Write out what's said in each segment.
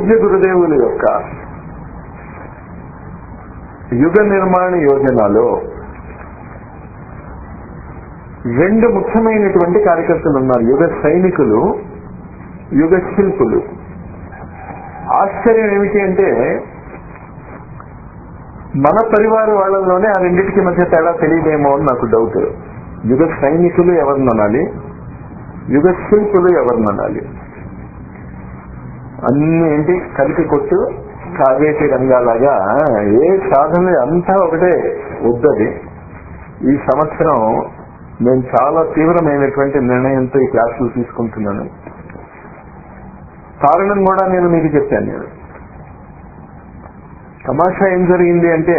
పూజ్య గురుదేవుల యొక్క యుగ నిర్మాణ యోజనలో రెండు ముఖ్యమైనటువంటి కార్యకర్తలు ఉన్నారు యుగ సైనికులు యుగ శిల్పులు ఆశ్చర్యం ఏమిటి అంటే మన పరివార వాళ్ళలోనే ఆ రెండింటికి మధ్య తేడా తెలియదేమో అని నాకు డౌట్ యుగ సైనికులు ఎవరిని అనాలి యుగ శిల్పులు ఎవరిని అనాలి అన్ని ఏంటి కలిపి కొట్టు కావేటి రంగాలాగా ఏ సాధన అంతా ఒకటే వద్దది ఈ సంవత్సరం నేను చాలా తీవ్రమైనటువంటి నిర్ణయంతో ఈ క్లాసులు తీసుకుంటున్నాను కారణం కూడా నేను మీకు చెప్పాను నేను తమాషా ఏం జరిగింది అంటే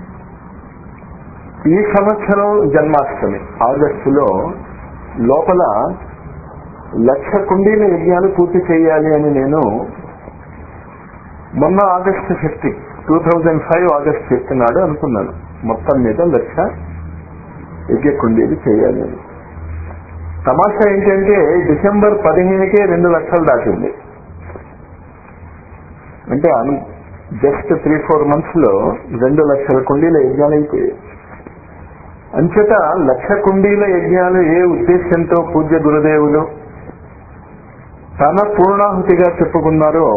ఈ సంవత్సరం జన్మాష్టమి ఆగస్టులో లోపల లక్ష కుండీల యజ్ఞాలు పూర్తి చేయాలి అని నేను మొన్న August fifty two thousand five August fifth నాడు అనుకున్నాను మొత్తం మీద లక్ష యజ్ఞ కుండీలు చేయాలి అని తమాషా ఏంటంటే డిసెంబర్ పదిహేనుకే రెండు లక్షలు దాటింది అంటే జస్ట్ త్రీ ఫోర్ మంత్స్ లో రెండు లక్షల కుండీల యజ్ఞాలు అయిపోయాయి అంచేత లక్ష కుండీల యజ్ఞాలు ఏ ఉద్దేశంతో పూజ్య గురుదేవులు తన పూర్ణాహుతిగా చెప్పుకున్నారో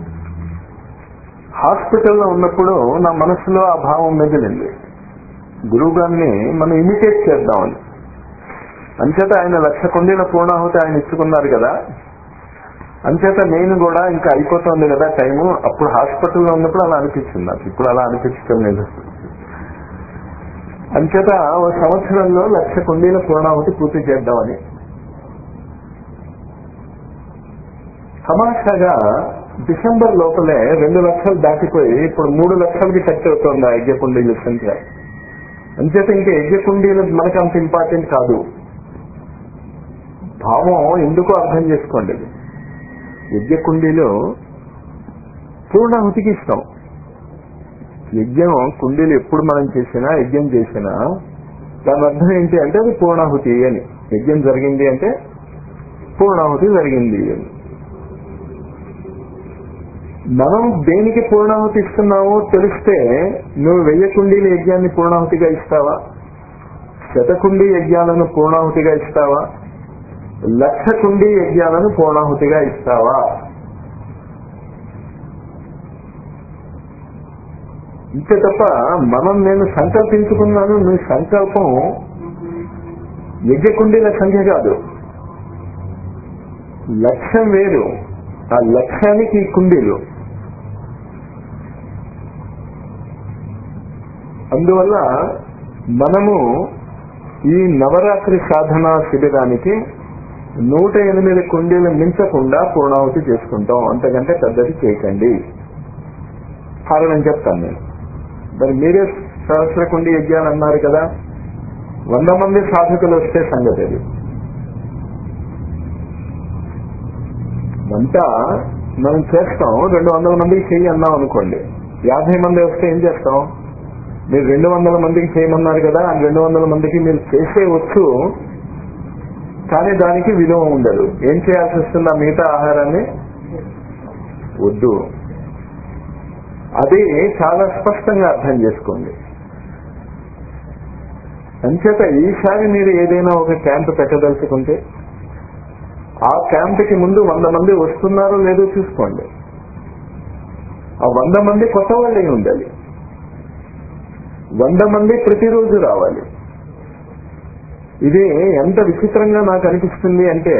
హాస్పిటల్లో ఉన్నప్పుడు నా మనసులో ఆ భావం మెదిలింది గురువు గారిని మనం ఇమిటేట్ చేద్దామని అంచేత ఆయన లక్ష కుండీల పూర్ణాహుతి ఆయన ఇచ్చుకున్నారు కదా అంచేత నేను కూడా ఇంకా అయిపోతుంది కదా టైము అప్పుడు హాస్పిటల్లో ఉన్నప్పుడు అలా అనిపించింది నాకు ఇప్పుడు అలా అనిపించడం లేదు అంచేత ఓ సంవత్సరంలో లక్ష కుండీల పూర్ణాహుతి పూర్తి చేద్దామని తమాషాగా డిసెంబర్ లోపలే రెండు లక్షలు దాటిపోయి ఇప్పుడు మూడు లక్షలకి టచ్ అవుతుంది ఆ యజ్ఞ కుండీల సంఖ్య అంచేత ఇంకా యజ్ఞ కుండీలు మనకు అంత ఇంపార్టెంట్ కాదు భావం ఎందుకో అర్థం చేసుకోండి యజ్ఞ కుండీలో పూర్ణాహుతికి ఇస్తాం యజ్ఞం కుండీలు ఎప్పుడు మనం చేసినా యజ్ఞం చేసినా దాని అర్థం ఏంటి అంటే అది పూర్ణాహుతి అని యజ్ఞం జరిగింది అంటే పూర్ణాహుతి జరిగింది అని మనం దేనికి పూర్ణాహుతి ఇస్తున్నామో తెలిస్తే నువ్వు వెయ్యి కుండీల యజ్ఞాన్ని పూర్ణాహుతిగా ఇస్తావా శతకుండీ యజ్ఞాలను పూర్ణాహుతిగా ఇస్తావా లక్ష కుండీ యజ్ఞాలను పూర్ణాహుతిగా ఇస్తావా ఇంతే తప్ప మనం నేను సంకల్పించుకున్నాను నీ సంకల్పం యజ్ఞ కుండీల సంఖ్య కాదు లక్ష్యం వేరు ఆ లక్ష్యానికి ఈ కుండీలు అందువల్ల మనము ఈ నవరాత్రి సాధనా శిబిరానికి నూట ఎనిమిది కుండీలు మించకుండా పూర్ణాహుతి చేసుకుంటాం అంతకంటే పెద్దది చేయకండి కారణం చెప్తాను నేను మరి మీరే సహస్ర కుండి యజ్ఞాలు అన్నారు కదా వంద మంది సాధకులు వస్తే సంగతి అది వంట మనం చేస్తాం రెండు వందల మందికి చెయ్యి అన్నాం అనుకోండి యాభై మంది వస్తే ఏం చేస్తాం మీరు రెండు వందల మందికి చేయమన్నారు కదా ఆ రెండు వందల మందికి మీరు చేసే వచ్చు కానీ దానికి విలువ ఉండదు ఏం చేయాల్సి వస్తుంది ఆ మిగతా ఆహారాన్ని వద్దు అది చాలా స్పష్టంగా అర్థం చేసుకోండి అంచేత ఈసారి మీరు ఏదైనా ఒక క్యాంప్ పెట్టదలుచుకుంటే ఆ క్యాంప్కి ముందు వంద మంది వస్తున్నారో లేదో చూసుకోండి ఆ వంద మంది కొత్త వాళ్ళే ఉండాలి వంద మంది ప్రతిరోజు రావాలి ఇది ఎంత విచిత్రంగా నాకు అనిపిస్తుంది అంటే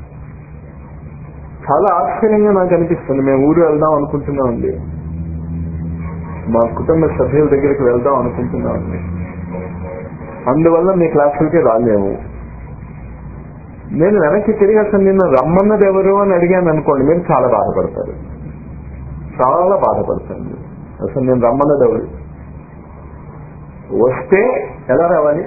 చాలా ఆశ్చర్యంగా నాకు అనిపిస్తుంది మేము ఊరు వెళ్దాం అనుకుంటున్నామండి మా కుటుంబ సభ్యుల దగ్గరికి వెళ్దాం అనుకుంటున్నామండి అందువల్ల మీ క్లాసులకి రాలేము నేను వెనక్కి తిరిగి అసలు నిన్ను రమ్మన్నది ఎవరు అని అడిగాను అనుకోండి మీరు చాలా బాధపడతారు చాలా బాధపడతారు అసలు నేను రమ్మన్నది ఎవరు వస్తే ఎలా రావాలి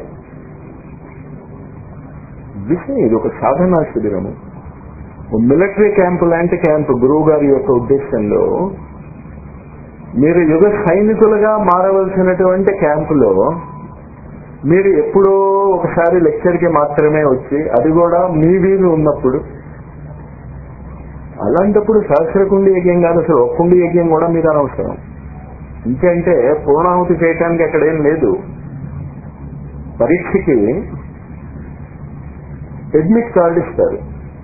విషయం ఇది ఒక సాధనా శిబిరము మిలిటరీ క్యాంపు లాంటి క్యాంపు గురువు గారి యొక్క ఉద్దేశంలో మీరు యుగ సైనికులుగా మారవలసినటువంటి క్యాంపులో మీరు ఎప్పుడో ఒకసారి లెక్చర్కి మాత్రమే వచ్చి అది కూడా మీ వీలు ఉన్నప్పుడు అలాంటప్పుడు సహస్రకుండి యజ్ఞం కాదు అసలు ఒక్కుండి యజ్ఞం కూడా మీరు అనవసరం ఇంకంటే పూర్ణాహుతి చేయటానికి అక్కడ ఏం లేదు పరీక్షకి అడ్మిట్ కార్డు ఇస్తారు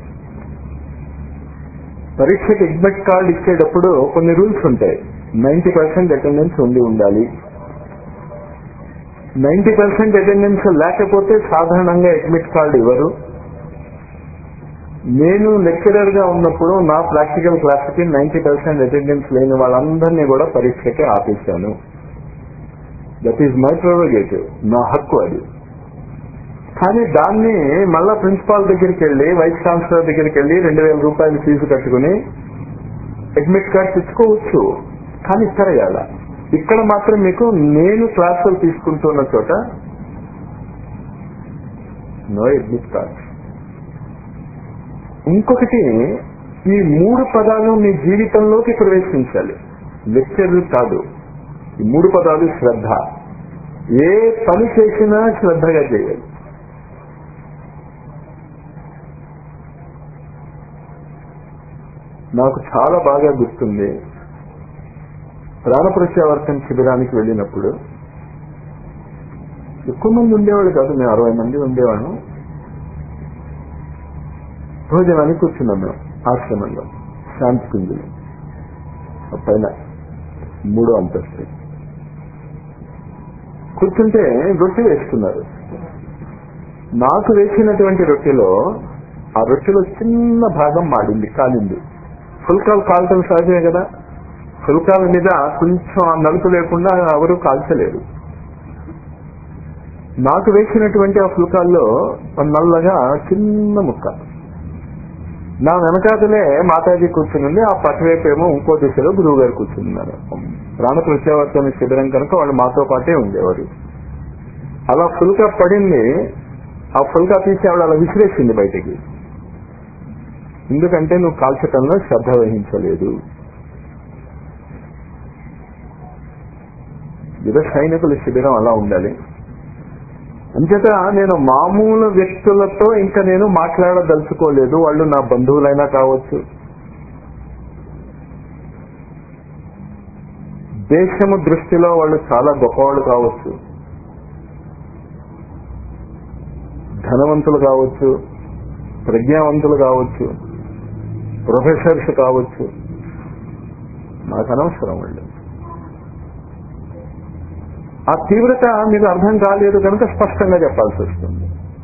పరీక్షకి అడ్మిట్ కార్డు ఇచ్చేటప్పుడు కొన్ని రూల్స్ ఉంటాయి నైన్టీ పర్సెంట్ అటెండెన్స్ ఉండి ఉండాలి నైన్టీ పర్సెంట్ అటెండెన్స్ లేకపోతే సాధారణంగా అడ్మిట్ కార్డు ఇవ్వరు నేను లెక్చరర్ గా ఉన్నప్పుడు నా ప్రాక్టికల్ క్లాస్ కి నైన్టీ పర్సెంట్ అటెండెన్స్ లేని వాళ్ళందరినీ కూడా పరీక్షకి ఆపేశాను దట్ ఈజ్ మై ప్రోరోగేటివ్ నా హక్కు అది కానీ దాన్ని మళ్ళా ప్రిన్సిపాల్ దగ్గరికి వెళ్ళి వైస్ ఛాన్సలర్ దగ్గరికి వెళ్ళి రెండు వేల రూపాయలు ఫీజు కట్టుకుని అడ్మిట్ కార్డ్ తెచ్చుకోవచ్చు కానీ ఇక్కడ కదా ఇక్కడ మాత్రం మీకు నేను క్లాసులు తీసుకుంటున్న చోట నో అడ్మిట్ కార్డ్ ఇంకొకటి ఈ మూడు పదాలు మీ జీవితంలోకి ప్రవేశించాలి లెక్చర్లు కాదు ఈ మూడు పదాలు శ్రద్ధ ఏ పని చేసినా శ్రద్ధగా చేయాలి నాకు చాలా బాగా గుర్తుంది ప్రాణప్రత్యావర్తన శిబిరానికి వెళ్ళినప్పుడు ఎక్కువ మంది ఉండేవాళ్ళు కాదు మేము అరవై మంది ఉండేవాళ్ళం భోజనానికి కూర్చున్నాం మేము ఆశ్రమంలో శాంతి కుంజులు పైన మూడో అంతస్తు కూర్చుంటే రొట్టె వేసుకున్నారు నాకు వేసినటువంటి రొట్టెలో ఆ రొట్టెలో చిన్న భాగం మాడింది కాలింది ఫుల్కాలు కాల్చడం సహజమే కదా ఫుల్కాల మీద కొంచెం ఆ నలుపు లేకుండా ఎవరు కాల్చలేరు నాకు వేసినటువంటి ఆ ఫుల్కాల్లో నల్లగా చిన్న ముక్క నా వెనకాతలే మాతాజీ కూర్చుని ఆ పక్కవైపు ఏమో ఇంకో దిశలో గురువు గారు కూర్చున్నారు ప్రాణ ప్రత్యావర్తన శిబిరం కనుక వాళ్ళు మాతో పాటే ఉండేవారు అలా ఫుల్కా పడింది ఆ ఫుల్కా తీసి ఆవిడ అలా విసిరేసింది బయటికి ఎందుకంటే నువ్వు కాల్చటంలో శ్రద్ధ వహించలేదు యుధ సైనికుల శిబిరం అలా ఉండాలి అంచేత నేను మామూలు వ్యక్తులతో ఇంకా నేను మాట్లాడదలుచుకోలేదు వాళ్ళు నా బంధువులైనా కావచ్చు దేశము దృష్టిలో వాళ్ళు చాలా గొప్పవాళ్ళు కావచ్చు ధనవంతులు కావచ్చు ప్రజ్ఞావంతులు కావచ్చు ప్రొఫెసర్స్ కావచ్చు నాకు అనవసరం వాళ్ళు ఆ తీవ్రత మీకు అర్థం కాలేదు కనుక స్పష్టంగా చెప్పాల్సి వస్తుంది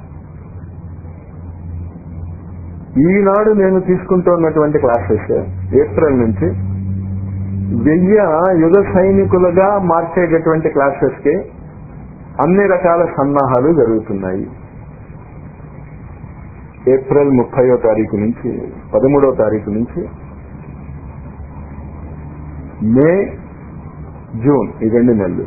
ఈనాడు నేను తీసుకుంటున్నటువంటి క్లాసెస్ ఏప్రిల్ నుంచి వెయ్యి యుగ సైనికులుగా మార్చేటటువంటి క్లాసెస్ కి అన్ని రకాల సన్నాహాలు జరుగుతున్నాయి ఏప్రిల్ ముప్పయో తారీఖు నుంచి పదమూడో తారీఖు నుంచి మే జూన్ ఈ రెండు నెలలు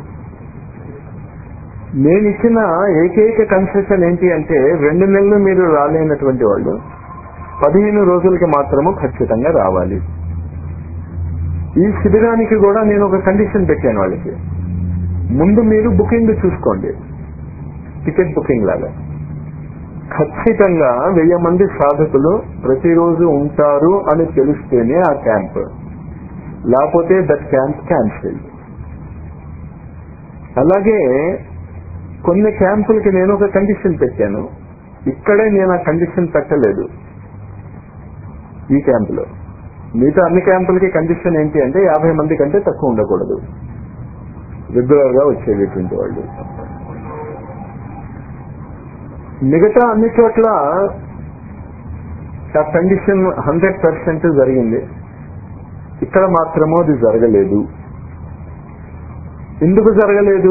నేను ఇచ్చిన ఏకైక కన్సెషన్ ఏంటి అంటే రెండు నెలలు మీరు రాలేనటువంటి వాళ్ళు పదిహేను రోజులకి మాత్రము ఖచ్చితంగా రావాలి ఈ శిబిరానికి కూడా నేను ఒక కండిషన్ పెట్టాను వాళ్ళకి ముందు మీరు బుకింగ్ చూసుకోండి టికెట్ బుకింగ్ లాగా ఖచ్చితంగా వెయ్యి మంది సాధకులు ప్రతిరోజు ఉంటారు అని తెలిస్తేనే ఆ క్యాంప్ లేకపోతే దట్ క్యాంప్ క్యాన్సిల్ అలాగే కొన్ని క్యాంపులకి నేను ఒక కండిషన్ పెట్టాను ఇక్కడే నేను ఆ కండిషన్ పెట్టలేదు ఈ క్యాంపులో మిగతా అన్ని క్యాంపులకి కండిషన్ ఏంటి అంటే యాభై మంది కంటే తక్కువ ఉండకూడదు రెగ్యులర్ గా వచ్చేటటువంటి వాళ్ళు మిగతా అన్ని చోట్ల ఆ కండిషన్ హండ్రెడ్ పర్సెంట్ జరిగింది ఇక్కడ మాత్రమో అది జరగలేదు ఎందుకు జరగలేదు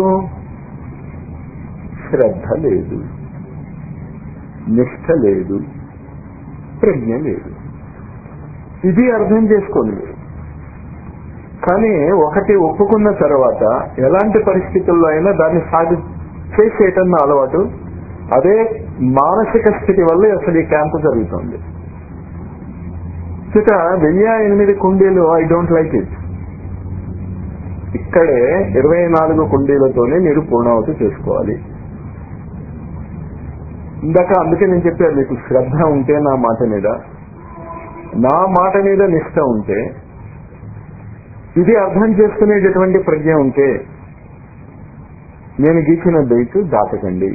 శ్రద్ధ లేదు నిష్ఠ లేదు ప్రజ్ఞ లేదు ఇది అర్థం చేసుకోండి మీరు కానీ ఒకటి ఒప్పుకున్న తర్వాత ఎలాంటి పరిస్థితుల్లో అయినా దాన్ని సాగి చేసేయటం నా అలవాటు అదే మానసిక స్థితి వల్ల అసలు ఈ క్యాంపు జరుగుతుంది ఇక వెయ్యి ఎనిమిది కుండీలు ఐ డోంట్ లైక్ ఇట్ ఇక్కడే ఇరవై నాలుగు కుండీలతోనే మీరు పూర్ణావతి చేసుకోవాలి ఇందాక అందుకే నేను చెప్పాను మీకు శ్రద్ధ ఉంటే నా మాట మీద నా మాట మీద నిష్ట ఉంటే ఇది అర్థం చేసుకునేటటువంటి ప్రజ్ఞ ఉంటే నేను గీచిన డేట్ దాటకండి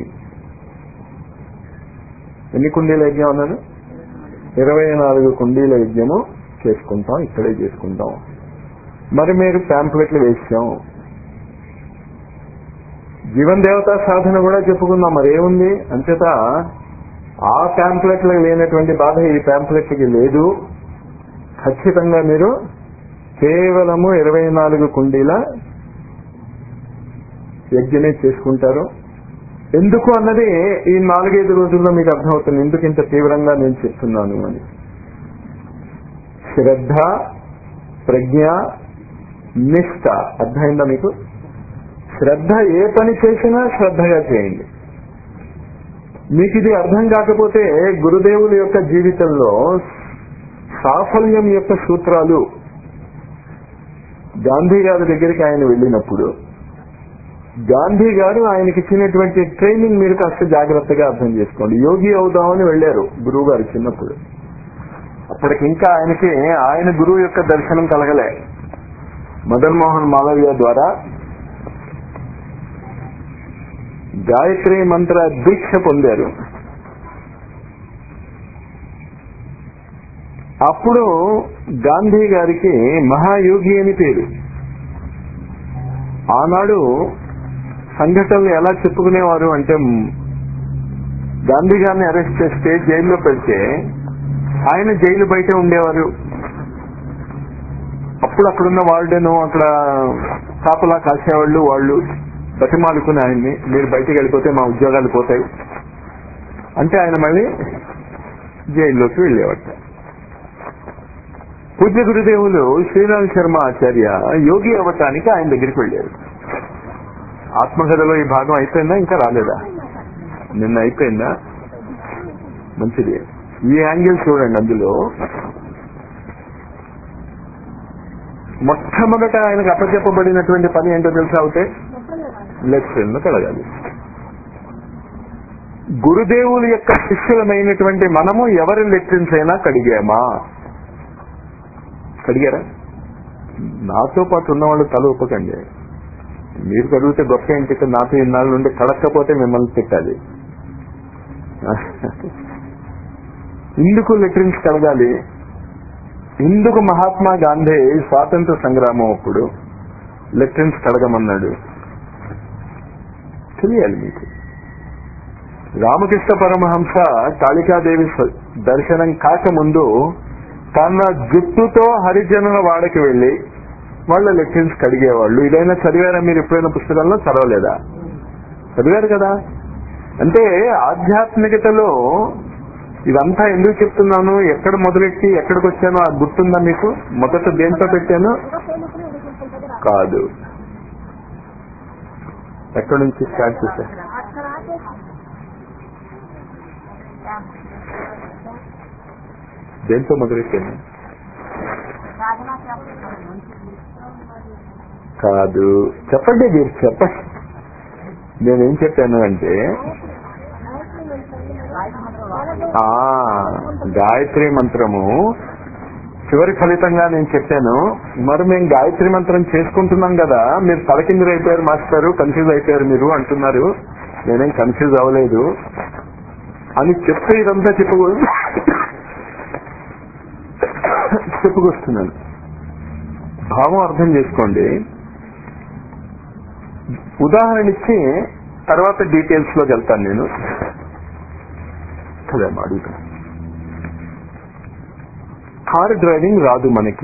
ఎన్ని కుండీల యజ్ఞం అన్నాను ఇరవై నాలుగు కుండీల యజ్ఞము చేసుకుంటాం ఇక్కడే చేసుకుంటాం మరి మీరు ప్యాంప్లెట్లు వేసాం జీవన్ దేవతా సాధన కూడా చెప్పుకుందాం మరి ఏముంది అంచేత ఆ ప్యాంప్లెట్లకు లేనటువంటి బాధ ఈ ప్యాంప్లెట్కి లేదు ఖచ్చితంగా మీరు కేవలము ఇరవై నాలుగు కుండీల యజ్ఞమే చేసుకుంటారు ఎందుకు అన్నది ఈ నాలుగైదు రోజుల్లో మీకు అర్థమవుతుంది ఎందుకు ఇంత తీవ్రంగా నేను చెప్తున్నాను అని శ్రద్ధ ప్రజ్ఞ నిష్ట అర్థమైందా మీకు శ్రద్ధ ఏ పని చేసినా శ్రద్ధగా చేయండి మీకు ఇది అర్థం కాకపోతే గురుదేవుల యొక్క జీవితంలో సాఫల్యం యొక్క సూత్రాలు గాంధీ గారి దగ్గరికి ఆయన వెళ్ళినప్పుడు గాంధీ గారు ఆయనకి ఇచ్చినటువంటి ట్రైనింగ్ మీరు కాస్త జాగ్రత్తగా అర్థం చేసుకోండి యోగి అవుదామని వెళ్ళారు గురువు గారు చిన్నప్పుడు అప్పటికి ఇంకా ఆయనకి ఆయన గురువు యొక్క దర్శనం కలగలే మదన్ మోహన్ మాలవ్య ద్వారా గాయత్రి మంత్ర దీక్ష పొందారు అప్పుడు గాంధీ గారికి మహాయోగి అని పేరు ఆనాడు సంఘటనలు ఎలా చెప్పుకునేవారు అంటే గాంధీ గారిని అరెస్ట్ చేస్తే జైల్లో పెడితే ఆయన జైలు బయట ఉండేవారు అప్పుడు అక్కడున్న వాళ్ళను అక్కడ కాపలా కాసేవాళ్ళు వాళ్ళు బతిమాలుకుని ఆయన్ని మీరు బయటికి వెళ్ళిపోతే మా ఉద్యోగాలు పోతాయి అంటే ఆయన మళ్ళీ జైల్లోకి వెళ్ళేవాట పూజ్య గురుదేవులు శ్రీరామ్ శర్మ ఆచార్య యోగి అవ్వటానికి ఆయన దగ్గరికి వెళ్ళారు ఆత్మకథలో ఈ భాగం అయిపోయిందా ఇంకా రాలేదా నిన్న అయిపోయిందా మంచిది ఈ యాంగిల్ చూడండి అందులో మొట్టమొదట ఆయనకు అప్పచెప్పబడినటువంటి పని ఏంటో తెలుసా అవుతే లెఫ్ట్ లో కలగాలి గురుదేవుల యొక్క శిష్యులమైనటువంటి మనము ఎవరి లెట్రిన్స్ అయినా కడిగామా కడిగారా నాతో పాటు ఉన్నవాళ్ళు తల ఒప్పకండి మీరు కడిగితే గొప్ప ఏంటి నాతో ఇన్నాళ్ళ నుండి కడక్కపోతే మిమ్మల్ని తిట్టాలి ఇందుకు లెట్రిన్స్ కడగాలి ఇందుకు మహాత్మా గాంధీ స్వాతంత్ర సంగ్రామం అప్పుడు లెట్రిన్స్ కడగమన్నాడు తెలియాలి మీకు రామకృష్ణ పరమహంస కాళికాదేవి స- దర్శనం కాకముందు తన జుట్టుతో హరిజనుల వాడకి వెళ్లి వాళ్ళ లెక్చర్స్ కడిగేవాళ్ళు ఇదైనా చదివారా మీరు ఎప్పుడైనా పుస్తకంలో చదవలేదా చదివారు కదా అంటే ఆధ్యాత్మికతలో ఇదంతా ఎందుకు చెప్తున్నాను ఎక్కడ మొదలెట్టి ఎక్కడికి వచ్చానో అది గుర్తుందా మీకు మొదట దేంతో పెట్టాను కాదు ఎక్కడి నుంచి స్టార్ట్ చేశా దేంతో మొదలెట్టాను కాదు చెప్పండి మీరు చెప్పండి నేనేం చెప్పాను అంటే ఆ గాయత్రి మంత్రము చివరి ఫలితంగా నేను చెప్పాను మరి మేము గాయత్రి మంత్రం చేసుకుంటున్నాం కదా మీరు తలకిందులు అయిపోయారు మాస్టారు కన్ఫ్యూజ్ అయిపోయారు మీరు అంటున్నారు నేనేం కన్ఫ్యూజ్ అవ్వలేదు అని చెప్తే ఇదంతా చెప్పు చెప్పుకొస్తున్నాను భావం అర్థం చేసుకోండి ఉదాహరణ ఇచ్చి తర్వాత డీటెయిల్స్ లోకి వెళ్తాను నేను కదా అడుగుతాను కారు డ్రైవింగ్ రాదు మనకి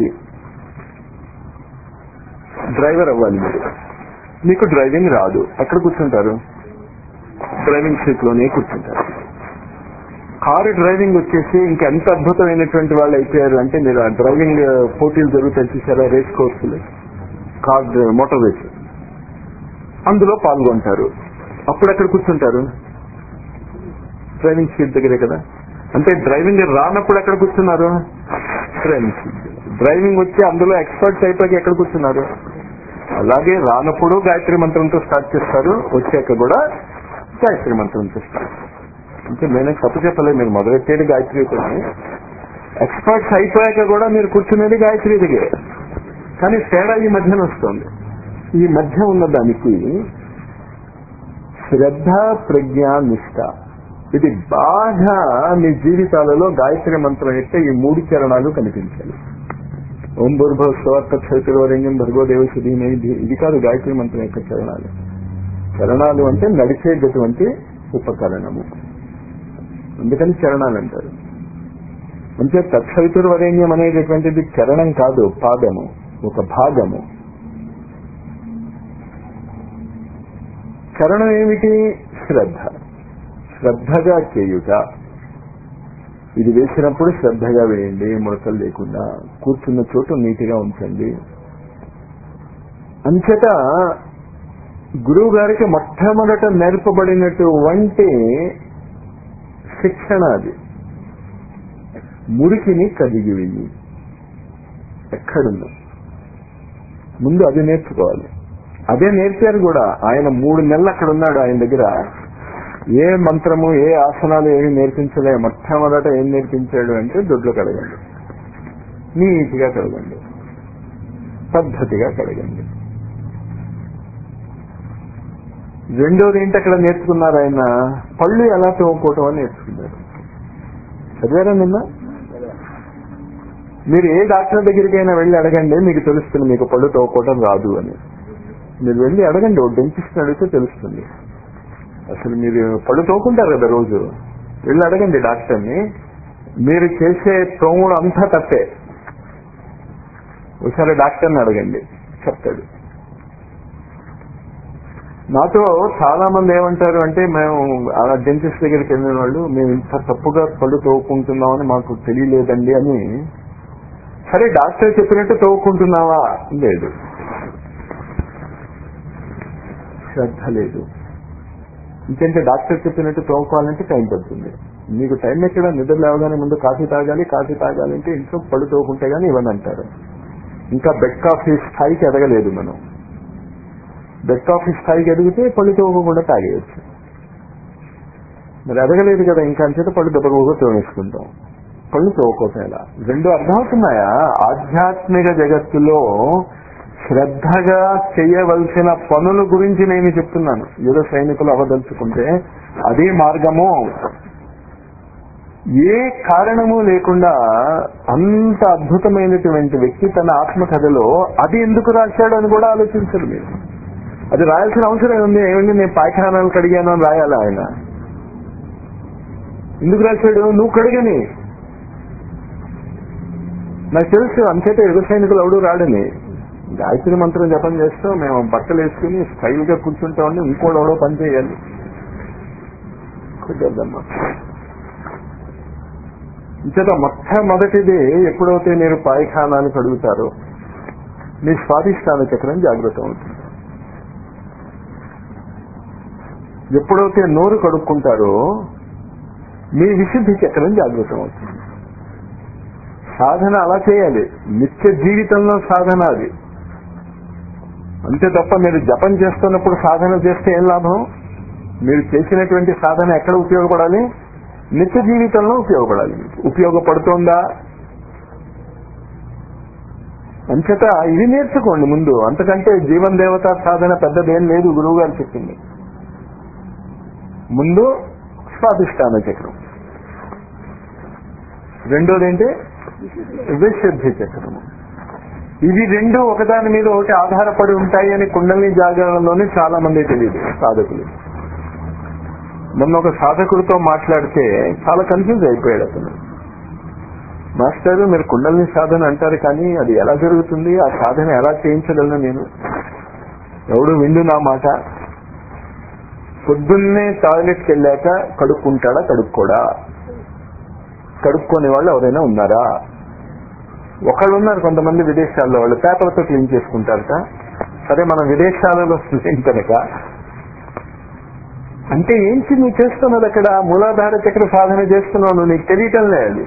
డ్రైవర్ అవ్వాలి మీరు మీకు డ్రైవింగ్ రాదు ఎక్కడ కూర్చుంటారు డ్రైవింగ్ సీట్ లోనే కూర్చుంటారు కారు డ్రైవింగ్ వచ్చేసి ఇంకెంత అద్భుతమైనటువంటి వాళ్ళు అయిపోయారు అంటే మీరు ఆ డ్రైవింగ్ పోటీలు జరుగుతాయి చూసారా రేస్ కోర్సులు కార్ డ్రై- మోటార్ రేస్ అందులో పాల్గొంటారు అప్పుడు ఎక్కడ కూర్చుంటారు డ్రైవింగ్ సీట్ దగ్గరే కదా అంటే డ్రైవింగ్ రానప్పుడు ఎక్కడ కూర్చున్నారు డ్రైవింగ్ సీట్ డ్రైవింగ్ వచ్చి అందులో ఎక్స్పర్ట్స్ అయిపోయి ఎక్కడ కూర్చున్నారు అలాగే రానప్పుడు గాయత్రి మంత్రంతో స్టార్ట్ చేస్తారు వచ్చాక కూడా గాయత్రి మంత్రంతో స్టార్ట్ అంటే నేనే తప్పు చెప్పలేదు మీరు మొదలెట్టేది గాయత్రితో ఎక్స్పర్ట్స్ అయిపోయాక కూడా మీరు కూర్చునేది గాయత్రి దగ్గరే కానీ తేడా ఈ మధ్యన వస్తుంది ఈ మధ్య ఉన్న దానికి శ్రద్ధ ప్రజ్ఞ నిష్ట ఇది బాగా మీ జీవితాలలో గాయత్రి మంత్రం యొక్క ఈ మూడు చరణాలు కనిపించాలి ఓం భూర్భవ స్వార్థ చైతన్యం భర్గో దేవశ్రీ ఇది కాదు గాయత్రి మంత్రం యొక్క చరణాలు చరణాలు అంటే నడిచేటటువంటి ఉపకరణము అందుకని చరణాలు అంటారు అంటే తత్సవితుర్వరేణ్యం అనేటటువంటిది చరణం కాదు పాదము ఒక భాగము చరణం ఏమిటి శ్రద్ధ శ్రద్ధగా చేయుట ఇది వేసినప్పుడు శ్రద్ధగా వేయండి ముడతలు లేకుండా కూర్చున్న చోటు నీటిగా ఉంచండి అంచేత గురువు గారికి మొట్టమొదట నేర్పబడినటువంటి శిక్షణ అది మురికిని కదిగి వెయ్యి ఎక్కడుందో ముందు అది నేర్చుకోవాలి అదే నేర్పారు కూడా ఆయన మూడు నెలలు అక్కడ ఉన్నాడు ఆయన దగ్గర ఏ మంత్రము ఏ ఆసనాలు ఏమి నేర్పించలే మొట్టమొదట ఏం నేర్పించాడు అంటే దొడ్లు కడగండి నీట్గా కడగండి పద్ధతిగా కడగండి రెండోది ఏంటి అక్కడ నేర్చుకున్నారు ఆయన పళ్ళు ఎలా తోముకోవటం అని నేర్చుకున్నారు చదివారా నిన్న మీరు ఏ డాక్టర్ దగ్గరికైనా వెళ్ళి అడగండి మీకు తెలుస్తుంది మీకు పళ్ళు తోముకోవటం రాదు అని మీరు వెళ్ళి అడగండి ఓ డెంటిస్ట్ అడిగితే తెలుస్తుంది అసలు మీరు పళ్ళు తోకుంటారు కదా రోజు వెళ్ళి అడగండి డాక్టర్ని మీరు చేసే తోముడు అంతా తప్పే ఒకసారి డాక్టర్ని అడగండి చెప్తాడు నాతో చాలా మంది ఏమంటారు అంటే మేము అలా డెంటిస్ట్ దగ్గరికి వెళ్ళిన వాళ్ళు మేము ఇంత తప్పుగా పళ్ళు తోవుకుంటున్నామని మాకు తెలియలేదండి అని సరే డాక్టర్ చెప్పినట్టు తోవుకుంటున్నావా లేదు శ్రద్ధ లేదు ఇంకంటే డాక్టర్ చెప్పినట్టు తోముకోవాలంటే టైం పడుతుంది మీకు టైం ఎక్కడ నిద్ర లేవగానే ముందు కాఫీ తాగాలి కాఫీ తాగాలంటే ఇంట్లో పళ్ళు తోకుంటే గానీ ఇవన్నీ అంటారు ఇంకా బెడ్ కాఫీ స్థాయికి ఎదగలేదు మనం బెడ్ కాఫీ స్థాయికి ఎదిగితే పళ్ళు తోమకుండా తాగేయచ్చు మరి ఎదగలేదు కదా ఇంకా అంచేత పళ్ళు దెబ్బగా తోమేసుకుంటాం పళ్ళు తోకోసం ఎలా రెండు అర్థమవుతున్నాయా ఆధ్యాత్మిక జగత్తులో శ్రద్ధగా చేయవలసిన పనుల గురించి నేను చెప్తున్నాను యుధ సైనికులు అవదలుచుకుంటే అదే మార్గము ఏ కారణము లేకుండా అంత అద్భుతమైనటువంటి వ్యక్తి తన ఆత్మకథలో అది ఎందుకు రాశాడు అని కూడా ఆలోచించరు మీరు అది రాయాల్సిన అవసరం ఉంది ఏమండి నేను పాయఖానాలు కడిగాను అని రాయాలా ఆయన ఎందుకు రాశాడు నువ్వు కడిగని నాకు తెలుసు అంచేత యుగ సైనికులు ఎవడు రాడని గాయత్రి మంత్రం జపం చేస్తూ మేము బట్టలు వేసుకుని స్టైల్ గా కూర్చుంటామని ఇంకోటి ఎవడో పని చేయాలి కుదరదమ్మా ఇంచేత మొట్టమొదటిది ఎప్పుడైతే మీరు పాయఖానాలు కడుగుతారో మీ స్వాధిష్టాన చక్రం జాగ్రత్త అవుతుంది ఎప్పుడైతే నోరు కడుక్కుంటారో మీ విశుద్ధి చక్రం జాగ్రత్త అవుతుంది సాధన అలా చేయాలి నిత్య జీవితంలో సాధన అది అంతే తప్ప మీరు జపం చేస్తున్నప్పుడు సాధన చేస్తే ఏం లాభం మీరు చేసినటువంటి సాధన ఎక్కడ ఉపయోగపడాలి నిత్య జీవితంలో ఉపయోగపడాలి ఉపయోగపడుతోందా అంచేత ఇది నేర్చుకోండి ముందు అంతకంటే జీవన్ దేవత సాధన పెద్దదేం లేదు గురువు గారు చెప్పింది ముందు స్వాధిష్టాన చక్రం రెండోది ఏంటి విశుద్ధి చక్రము ఇవి రెండు ఒకదాని మీద ఒకటి ఆధారపడి ఉంటాయి అని కుండలిని జాగరణలోనే చాలా మంది తెలియదు సాధకులు మొన్న ఒక సాధకుడితో మాట్లాడితే చాలా కన్ఫ్యూజ్ అయిపోయాడు అతను మాస్టర్ మీరు కుండలిని సాధన అంటారు కానీ అది ఎలా జరుగుతుంది ఆ సాధన ఎలా చేయించగలను నేను ఎవడు విండు నా మాట పొద్దున్నే టాయిలెట్కి వెళ్ళాక కడుక్కుంటాడా కడుక్కోడా కడుక్కోని వాళ్ళు ఎవరైనా ఉన్నారా ఒకళ్ళు ఉన్నారు కొంతమంది విదేశాల్లో వాళ్ళు పేపర్తో క్లీన్ చేసుకుంటారట సరే మనం విదేశాలలో లేం కనుక అంటే ఏంటి నువ్వు చేస్తున్నది అక్కడ మూలాధార చక్ర సాధన చేస్తున్నావు నువ్వు నీకు తెలియటం లేదు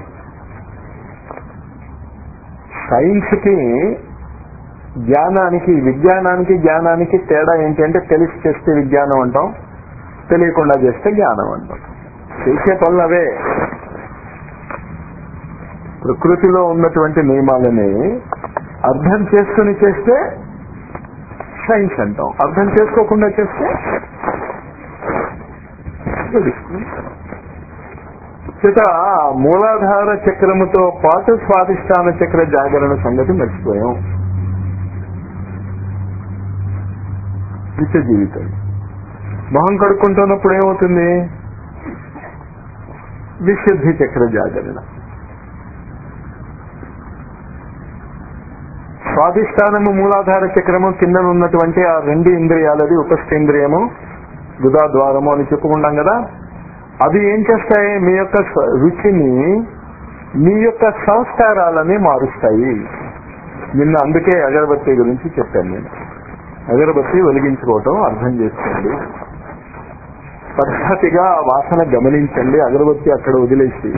సైన్స్ కి జ్ఞానానికి విజ్ఞానానికి జ్ఞానానికి తేడా ఏంటి అంటే తెలిసి చేస్తే విజ్ఞానం అంటాం తెలియకుండా చేస్తే జ్ఞానం అంటాం చేసే పనులు అవే ప్రకృతిలో ఉన్నటువంటి నియమాలని అర్థం చేసుకుని చేస్తే సైన్స్ అంటాం అర్థం చేసుకోకుండా చేస్తే తెలుస్తుంది. చేత మూలాధార చక్రముతో పాటు స్వాధిష్టాన చక్ర జాగరణ సంగతి మర్చిపోయాం నిత్య జీవితం మొహం కడుక్కుంటున్నప్పుడు ఏమవుతుంది విశుద్ధి చక్ర జాగరణ స్వాధిష్టానము మూలాధార చక్రము కింద ఉన్నటువంటి ఆ రెండు ఇంద్రియాలది ఉపస్థేంద్రియము గుదా ద్వారము అని చెప్పుకున్నాం కదా అవి ఏం చేస్తాయి మీ యొక్క స- రుచిని మీ యొక్క సంస్కారాలని మారుస్తాయి నిన్న అందుకే అగరబత్తి గురించి చెప్పాను నేను అగరబత్తి వెలిగించుకోవటం అర్థం చేసుకోండి పద్ధతిగా ఆ వాసన గమనించండి అగరబత్తి అక్కడ వదిలేసి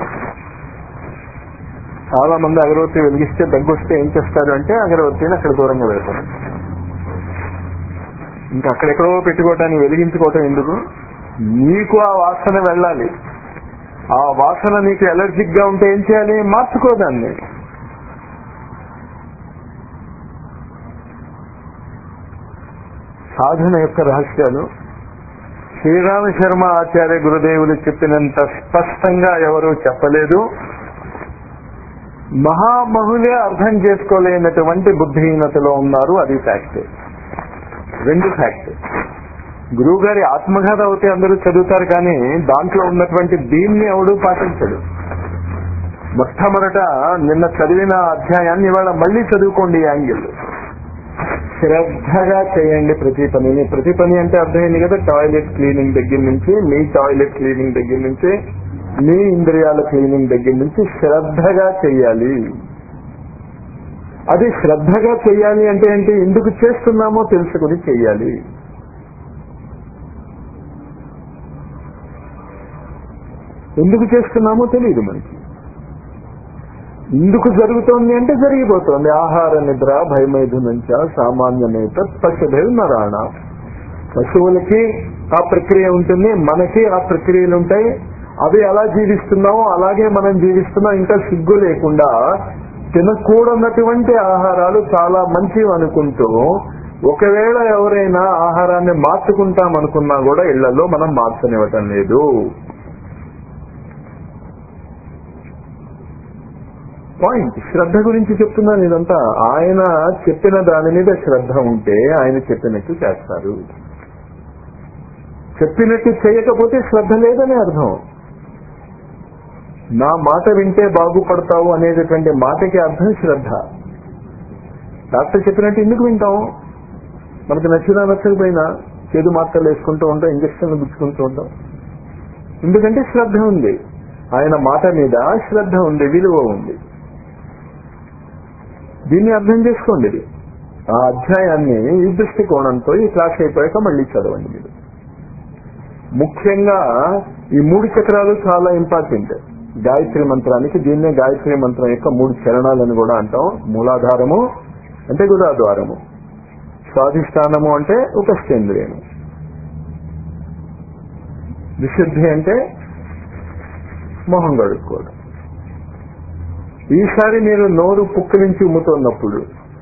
చాలా మంది అగరబత్తి వెలిగిస్తే దగ్గు వస్తే ఏం చేస్తారు అంటే అగరబత్తిని అక్కడ దూరంగా పెడతారు ఇంకా అక్కడెక్కడో పెట్టుకోవటానికి వెలిగించుకోవటం ఎందుకు నీకు ఆ వాసన వెళ్ళాలి ఆ వాసన నీకు ఎలర్జిక్ గా ఉంటే ఏం చేయాలి మార్చుకోదాన్ని సాధన యొక్క రహస్యాలు శ్రీరామ శర్మ ఆచార్య గురుదేవులు చెప్పినంత స్పష్టంగా ఎవరూ చెప్పలేదు మహామహులే అర్థం చేసుకోలేనటువంటి బుద్ధిహీనతలో ఉన్నారు అది ఫ్యాక్ట్ రెండు ఫ్యాక్ట్ గురువు గారి ఆత్మకథ అవుతే అందరూ చదువుతారు కానీ దాంట్లో ఉన్నటువంటి దీన్ని ఎవడు పాటించడు మొట్టమొదట నిన్న చదివిన అధ్యాయాన్ని ఇవాళ మళ్ళీ చదువుకోండి ఈ యాంగిల్ శ్రద్ధగా చేయండి ప్రతి పనిని ప్రతి పని అంటే అర్థమైంది కదా టాయిలెట్ క్లీనింగ్ దగ్గర నుంచి మీ టాయిలెట్ క్లీనింగ్ దగ్గర నుంచి మీ ఇంద్రియాల క్లీనింగ్ దగ్గర నుంచి శ్రద్ధగా చేయాలి అది శ్రద్ధగా చేయాలి అంటే ఏంటి ఎందుకు చేస్తున్నామో తెలుసుకుని చేయాలి ఎందుకు చేస్తున్నామో తెలియదు మనకి ఎందుకు జరుగుతోంది అంటే జరిగిపోతుంది ఆహార నిద్ర భయమైదునంచ సామాన్యమేత పశుభేద నరాణ పశువులకి ఆ ప్రక్రియ ఉంటుంది మనకి ఆ ప్రక్రియలు ఉంటాయి అవి ఎలా జీవిస్తున్నామో అలాగే మనం జీవిస్తున్నాం ఇంకా సిగ్గు లేకుండా తినకూడనటువంటి ఆహారాలు చాలా మంచివి అనుకుంటూ ఒకవేళ ఎవరైనా ఆహారాన్ని మార్చుకుంటాం అనుకున్నా కూడా ఇళ్లలో మనం మార్చనివ్వటం లేదు పాయింట్ శ్రద్ధ గురించి చెప్తున్నాను ఇదంతా ఆయన చెప్పిన దాని మీద శ్రద్ధ ఉంటే ఆయన చెప్పినట్టు చేస్తారు చెప్పినట్టు చేయకపోతే శ్రద్ధ లేదని అర్థం నా మాట వింటే బాగుపడతావు అనేటటువంటి మాటకి అర్థం శ్రద్ధ డాక్టర్ చెప్పినట్టు ఎందుకు వింటాం మనకు నచ్చినా నచ్చకపోయినా చేదు మాత్రలు వేసుకుంటూ ఉంటాం ఇంజక్షన్లు గుచ్చుకుంటూ ఉంటాం ఎందుకంటే శ్రద్ధ ఉంది ఆయన మాట మీద శ్రద్ధ ఉంది విలువ ఉంది దీన్ని అర్థం చేసుకోండి ఇది ఆ అధ్యాయాన్ని ఈ దృష్టికోణంతో ఈ క్లాస్ అయిపోయాక మళ్ళీ చదవండి మీరు ముఖ్యంగా ఈ మూడు చక్రాలు చాలా ఇంపార్టెంట్ గాయత్రి మంత్రానికి దీన్నే గాయత్రి మంత్రం యొక్క మూడు చరణాలని కూడా అంటాం మూలాధారము అంటే గుదాద్వారము స్వాధిష్టానము అంటే ఉపస్థేంద్రియము విశుద్ధి అంటే మొహం గడుక్కోవడం ఈసారి మీరు నోరు పుక్కిలించి ఉమ్ముతున్నప్పుడు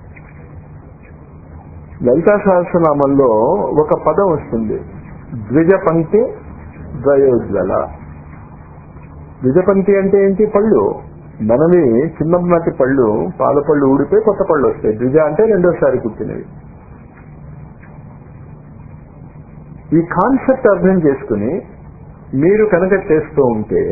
లలితా సహస్రనామంలో ఒక పదం వస్తుంది ద్విజ పంక్తి ద్వయోజ్వల ద్విజపంక్తి అంటే ఏంటి పళ్ళు మనవి చిన్ననాటి పళ్ళు పాల పళ్ళు ఊడిపోయి కొత్త పళ్ళు వస్తాయి ద్విజ అంటే రెండోసారి పుట్టినవి ఈ కాన్సెప్ట్ అర్థం చేసుకుని మీరు కనుక చేస్తూ ఉంటే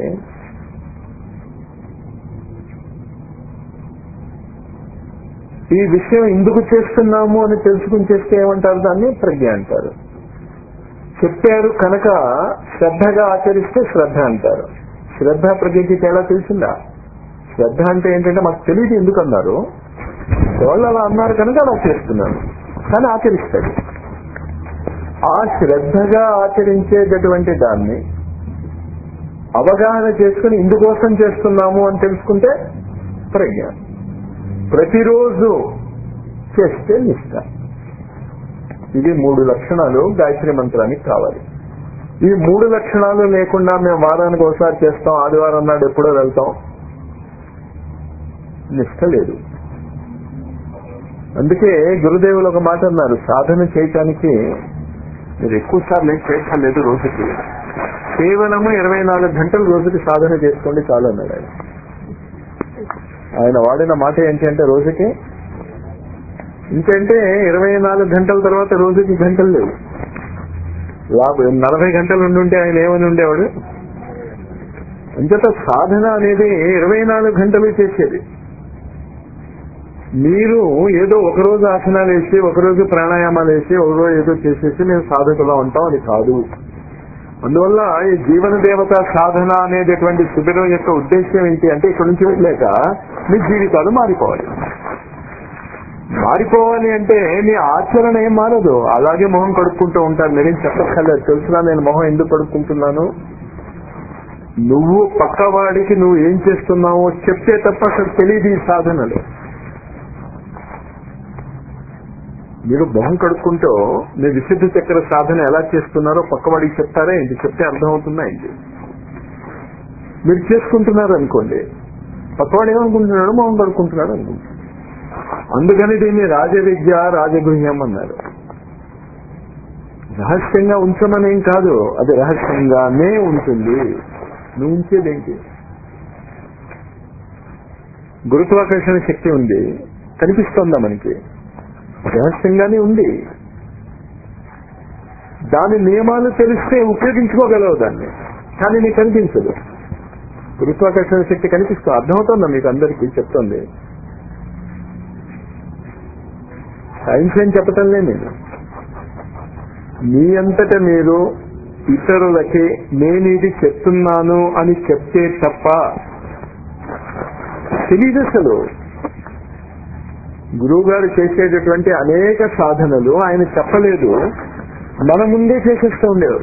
ఈ విషయం ఎందుకు చేస్తున్నాము అని తెలుసుకుని చేస్తే ఏమంటారు దాన్ని ప్రజ్ఞ అంటారు చెప్పారు కనుక శ్రద్ధగా ఆచరిస్తే శ్రద్ధ అంటారు శ్రద్ధ ప్రజ్ఞకి తేడా తెలిసిందా శ్రద్ధ అంటే ఏంటంటే మాకు తెలియదు ఎందుకు అన్నారు వాళ్ళు అలా అన్నారు కనుక అలా చేస్తున్నాను కానీ ఆచరిస్తాడు ఆ శ్రద్ధగా ఆచరించేటటువంటి దాన్ని అవగాహన చేసుకుని ఇందుకోసం చేస్తున్నాము అని తెలుసుకుంటే ప్రజ్ఞ ప్రతిరోజు చేస్తే నిష్ట ఇవి మూడు లక్షణాలు గాయత్రి మంత్రానికి కావాలి ఈ మూడు లక్షణాలు లేకుండా మేము వారానికి ఒకసారి చేస్తాం ఆదివారం నాడు ఎప్పుడో వెళ్తాం నిష్ట లేదు అందుకే గురుదేవులు ఒక మాట అన్నారు సాధన చేయటానికి మీరు ఎక్కువ సార్లు ఏం చేయటం లేదు రోజుకి కేవలము ఇరవై నాలుగు గంటలు రోజుకి సాధన చేసుకోండి చాలు అన్నాడు ఆయన ఆయన వాడిన మాట ఏంటి అంటే రోజుకి ఇంకంటే ఇరవై నాలుగు గంటల తర్వాత రోజుకి గంటలు లేవు లాభ నలభై గంటలు ఉండుంటే ఆయన ఏమని ఉండేవాడు అంచేత సాధన అనేది ఇరవై నాలుగు గంటలు చేసేది మీరు ఏదో ఒకరోజు ఆసనాలు వేసి ఒకరోజు ప్రాణాయామాలు వేసి ఒకరోజు ఏదో చేసేసి మేము సాధకులా ఉంటాం అది కాదు అందువల్ల ఈ జీవన దేవత సాధన అనేటటువంటి శిబిరం యొక్క ఉద్దేశం ఏంటి అంటే ఇక్కడ నుంచి వెళ్ళాక మీ జీవితాలు మారిపోవాలి మారిపోవాలి అంటే మీ ఆచరణ ఏం మారదు అలాగే మొహం కడుక్కుంటూ ఉంటారు మీరేం చెప్పక్కర్లేదు తెలుసునా నేను మొహం ఎందుకు కడుక్కుంటున్నాను నువ్వు పక్కవాడికి నువ్వు ఏం చేస్తున్నావో చెప్తే తప్ప అసలు తెలియదు ఈ సాధనలు మీరు మొహం కడుక్కుంటూ మీ విశుద్ధ చక్ర సాధన ఎలా చేస్తున్నారో పక్కవాడికి చెప్తారా ఏంటి చెప్తే అర్థమవుతుందా ఏంటి మీరు చేసుకుంటున్నారు అనుకోండి పక్కవాడు ఏమనుకుంటున్నాడు మొహం కడుక్కుంటున్నాడు అనుకుంటున్నాడు అందుకని దీన్ని రాజవిద్య రాజగృహ్యం అన్నారు రహస్యంగా ఉంచమనేం కాదు అది రహస్యంగానే ఉంటుంది నువ్వు ఉంచేదేంటి గురుత్వాకర్షణ శక్తి ఉంది కనిపిస్తోందా మనకి రహస్యంగానే ఉంది దాని నియమాలు తెలిస్తే ఉపయోగించుకోగలవు దాన్ని కానీ నీకు కనిపించదు గురుత్వాకర్షణ శక్తి కనిపిస్తుంది అర్థమవుతుందా మీకు అందరికీ చెప్తోంది సైన్స్ ఏం చెప్పటంలే నేను మీ అంతట మీరు ఇతరులకి నేను ఇది చెప్తున్నాను అని చెప్తే తప్ప తెలియదు అసలు గురువు గారు చేసేటటువంటి అనేక సాధనలు ఆయన చెప్పలేదు మన ముందే చేసేస్తూ ఉండేవారు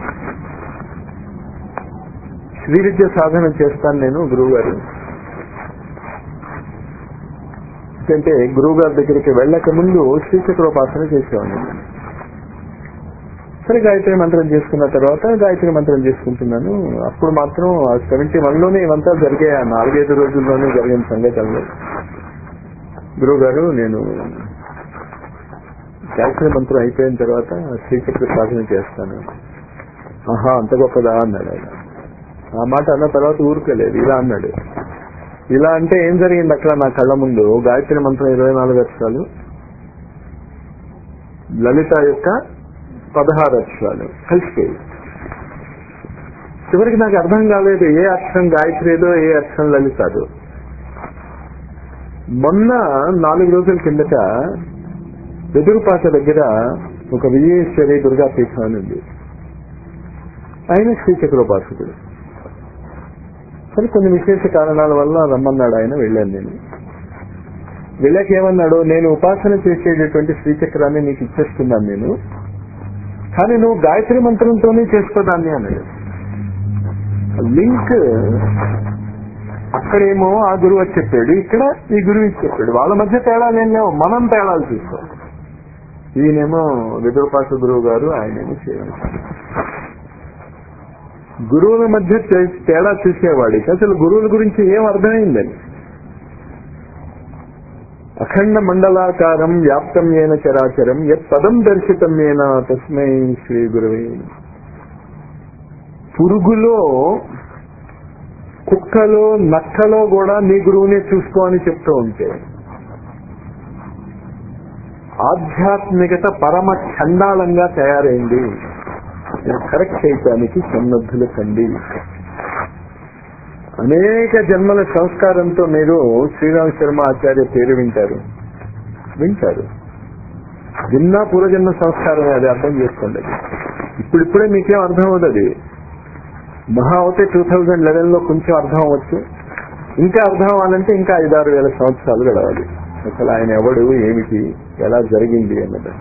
శ్రీ విద్య సాధన చేస్తాను నేను గురువు గారు ఎందుకంటే గురువు గారి దగ్గరికి వెళ్ళక ముందు శ్రీచక్రోపాసన చేసేవాడిని సరే గాయత్రి మంత్రం చేసుకున్న తర్వాత గాయత్రి మంత్రం చేసుకుంటున్నాను అప్పుడు మాత్రం సెవెంటీ వన్ లోనే ఇవంతా జరిగే ఆ నాలుగైదు రోజుల్లోనే జరిగిన సంఘటనలు గురువు గారు నేను గాయత్రి మంత్రం అయిపోయిన తర్వాత శ్రీచక్ర సాధన చేస్తాను ఆహా అంత గొప్పదా అన్నాడు ఆయన ఆ మాట అన్న తర్వాత ఊరుకోలేదు ఇలా అన్నాడు ఇలా అంటే ఏం జరిగింది అక్కడ నా కళ్ళ ముందు గాయత్రి మంత్రం ఇరవై నాలుగు అక్షరాలు లలిత యొక్క పదహారు అక్షరాలు కలిసిపోయి చివరికి నాకు అర్థం కాలేదు ఏ అక్షరం గాయత్రిదో ఏ అక్షరం లలితాదో మొన్న నాలుగు రోజుల కిందట వెదురుపాట దగ్గర ఒక విజయేశ్వరి దుర్గా పీఠం అని ఉంది ఆయన శ్రీచక్రోపాసకుడు సరే కొన్ని విశేష కారణాల వల్ల రమ్మన్నాడు ఆయన వెళ్ళాను నేను వెళ్ళాక ఏమన్నాడు నేను ఉపాసన చేసేటటువంటి శ్రీచక్రాన్ని నీకు ఇచ్చేస్తున్నాను నేను కానీ నువ్వు గాయత్రి మంత్రంతోనే చేసుకోదాన్ని అన్నాడు లింక్ అక్కడేమో ఆ గురువు వచ్చి చెప్పాడు ఇక్కడ ఈ గురువు ఇచ్చి చెప్పాడు వాళ్ళ మధ్య తేడాలు ఏం లేవు మనం తేడాలు చూస్తాం ఈయనేమో విదురుపాస గురువు గారు ఆయనేమో చేయాలి గురువుల మధ్య తే- తేడా చూసేవాడికి అసలు గురువుల గురించి ఏం అర్థమైందని అఖండ మండలాకారం వ్యాప్తం ఏన చరాచరం యత్ పదం దర్శితం ఏన తస్మై శ్రీ గురువే పురుగులో కుక్కలో నక్కలో కూడా నీ గురువునే చూసుకో అని చెప్తూ ఉంటే ఆధ్యాత్మికత పరమ చండాలంగా తయారైంది ఇది కరెక్ట్ చేయటానికి సన్నద్ధులు కండి అనేక జన్మల సంస్కారంతో మీరు శ్రీరామ్ శర్మ ఆచార్య పేరు వింటారు వింటారు విన్నా పూర్వజన్మ సంస్కారం అది అర్థం చేసుకోండి ఇప్పుడిప్పుడే మీకేం అర్థం అవుతుంది మహా అవుతే టూ థౌజండ్ లెవెన్ లో కొంచెం అర్థం అవ్వచ్చు ఇంకా అర్థం అవ్వాలంటే ఇంకా ఐదారు వేల సంవత్సరాలు గడవాలి అసలు ఆయన ఎవడు ఏమిటి ఎలా జరిగింది అన్నది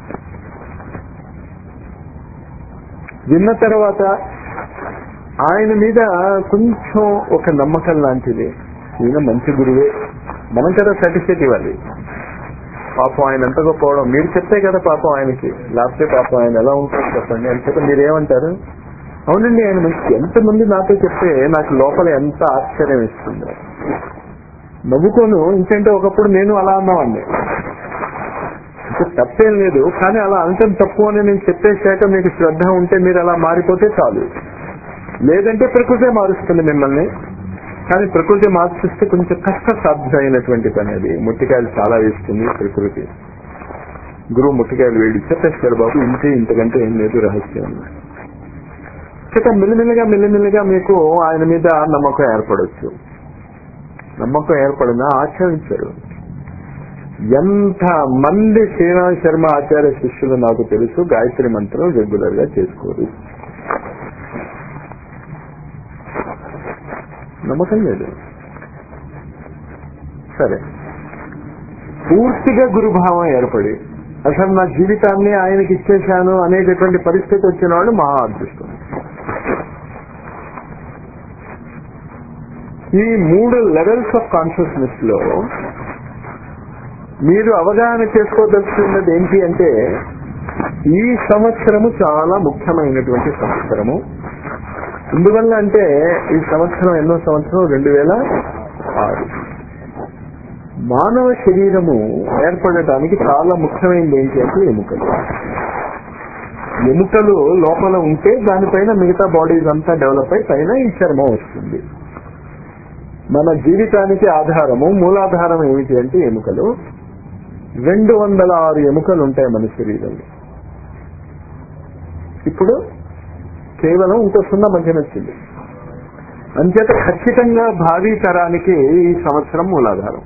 విన్న తర్వాత ఆయన మీద కొంచెం ఒక నమ్మకం లాంటిది ఈయన మంచి గురువే మనం కదా సర్టిఫికేట్ ఇవ్వాలి పాపం ఆయన ఎంత గొప్పవడం మీరు చెప్తే కదా పాపం ఆయనకి లేకపోతే పాపం ఆయన ఎలా ఉంటారో చెప్పండి అని చెప్పి మీరు ఏమంటారు అవునండి ఆయన మంచి ఎంతమంది నాతో చెప్తే నాకు లోపల ఎంత ఆశ్చర్యం ఇస్తుంది నవ్వుకోను ఇంకంటే ఒకప్పుడు నేను అలా అన్నవాడిని అంటే తప్పేం లేదు కానీ అలా అంతం తప్పు అని నేను చెప్పేశాక మీకు శ్రద్ధ ఉంటే మీరు అలా మారిపోతే చాలు లేదంటే ప్రకృతి మారుస్తుంది మిమ్మల్ని కానీ ప్రకృతి మార్చిస్తే కొంచెం కష్ట సాధ్యమైనటువంటి పని అది ముట్టికాయలు చాలా వేస్తుంది ప్రకృతి గురువు ముట్టికాయలు వేడి చెప్పేస్తారు బాబు ఇంతే ఇంతకంటే ఏం లేదు రహస్యం చేత మెల్లిమెల్లిగా మెల్లిమెల్లిగా మీకు ఆయన మీద నమ్మకం ఏర్పడవచ్చు నమ్మకం ఏర్పడినా ఆచరించరు ఎంత మంది శ్రీరామ్ శర్మ ఆచార్య శిష్యులు నాకు తెలుసు గాయత్రి మంత్రం రెగ్యులర్ గా చేసుకోరు నమ్మకం లేదు సరే పూర్తిగా గురుభావం ఏర్పడి అసలు నా జీవితాన్ని ఆయనకి ఇచ్చేశాను అనేటటువంటి పరిస్థితి వచ్చిన వాళ్ళు మహా అదృష్టం ఈ మూడు లెవెల్స్ ఆఫ్ కాన్షియస్నెస్ లో మీరు అవగాహన చేసుకోదలుచుకున్నది ఏంటి అంటే ఈ సంవత్సరము చాలా ముఖ్యమైనటువంటి సంవత్సరము ఎందువల్ల అంటే ఈ సంవత్సరం ఎన్నో సంవత్సరం రెండు వేల ఆరు మానవ శరీరము ఏర్పడటానికి చాలా ముఖ్యమైనది ఏంటి అంటే ఎముకలు ఎముకలు లోపల ఉంటే దానిపైన మిగతా బాడీస్ అంతా డెవలప్ అయి పైన ఈ చర్మం వస్తుంది మన జీవితానికి ఆధారము మూలాధారం ఏమిటి అంటే ఎముకలు రెండు వందల ఆరు ఎముకలు ఉంటాయి మన శరీరంలో ఇప్పుడు కేవలం ఇంకో సున్నా మధ్యన వచ్చింది అంచేత ఖచ్చితంగా భావి తరానికి ఈ సంవత్సరం మూలాధారం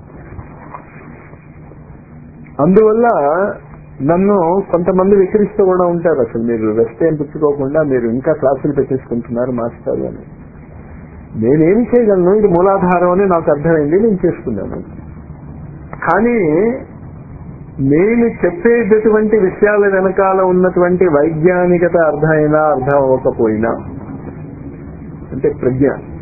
అందువల్ల నన్ను కొంతమంది వికరిస్తూ కూడా ఉంటారు అసలు మీరు రెస్ట్ ఏం పుచ్చుకోకుండా మీరు ఇంకా క్లాసులు పెట్టేసుకుంటున్నారు మాస్టర్ అని నేనేం చేయగలను ఇది మూలాధారం అని నాకు అర్థమైంది నేను చేసుకున్నాను కానీ నేను చెప్పేటటువంటి విషయాల వెనకాల ఉన్నటువంటి వైజ్ఞానికత అర్థమైనా అర్థం అవ్వకపోయినా అంటే ప్రజ్ఞ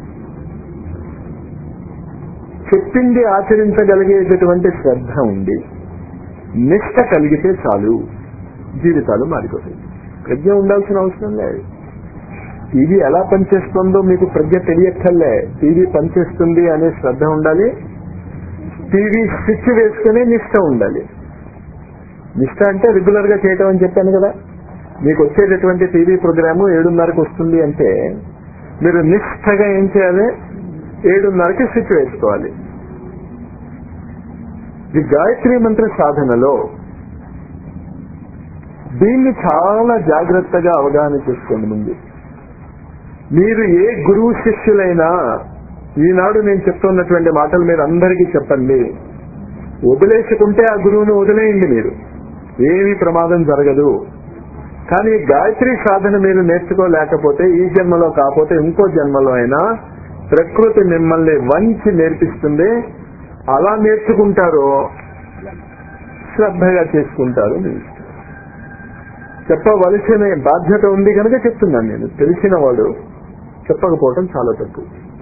చెప్పింది ఆచరించగలిగేటటువంటి శ్రద్ధ ఉండి నిష్ట కలిగితే చాలు జీవితాలు మారిపోతాయి ప్రజ్ఞ ఉండాల్సిన అవసరం లేదు టీవీ ఎలా పనిచేస్తుందో మీకు ప్రజ్ఞ తెలియక్కర్లే టీవీ పనిచేస్తుంది అనే శ్రద్ధ ఉండాలి టీవీ స్విచ్ వేసుకునే నిష్ట ఉండాలి నిష్ట అంటే రెగ్యులర్ గా చేయటం అని చెప్పాను కదా మీకు వచ్చేటటువంటి టీవీ ప్రోగ్రాము ఏడున్నరకు వస్తుంది అంటే మీరు నిష్ఠగా ఏం చేయాలి ఏడున్నరకి స్విచ్ వేసుకోవాలి ఈ గాయత్రి మంత్ర సాధనలో దీన్ని చాలా జాగ్రత్తగా అవగాహన చేసుకోండి ముందు మీరు ఏ గురువు శిష్యులైనా ఈనాడు నేను చెప్తున్నటువంటి మాటలు మీరు అందరికీ చెప్పండి వదిలేసుకుంటే ఆ గురువును వదిలేయండి మీరు ఏమీ ప్రమాదం జరగదు కానీ గాయత్రి సాధన మీరు నేర్చుకోలేకపోతే ఈ జన్మలో కాకపోతే ఇంకో జన్మలో అయినా ప్రకృతి మిమ్మల్ని వంచి నేర్పిస్తుంది అలా నేర్చుకుంటారో శ్రద్ధగా చేసుకుంటారు మీ ఇష్టం. చెప్పవలసిన బాధ్యత ఉంది కనుక చెప్తున్నాను నేను తెలిసిన వాడు చెప్పకపోవటం చాలా తప్పు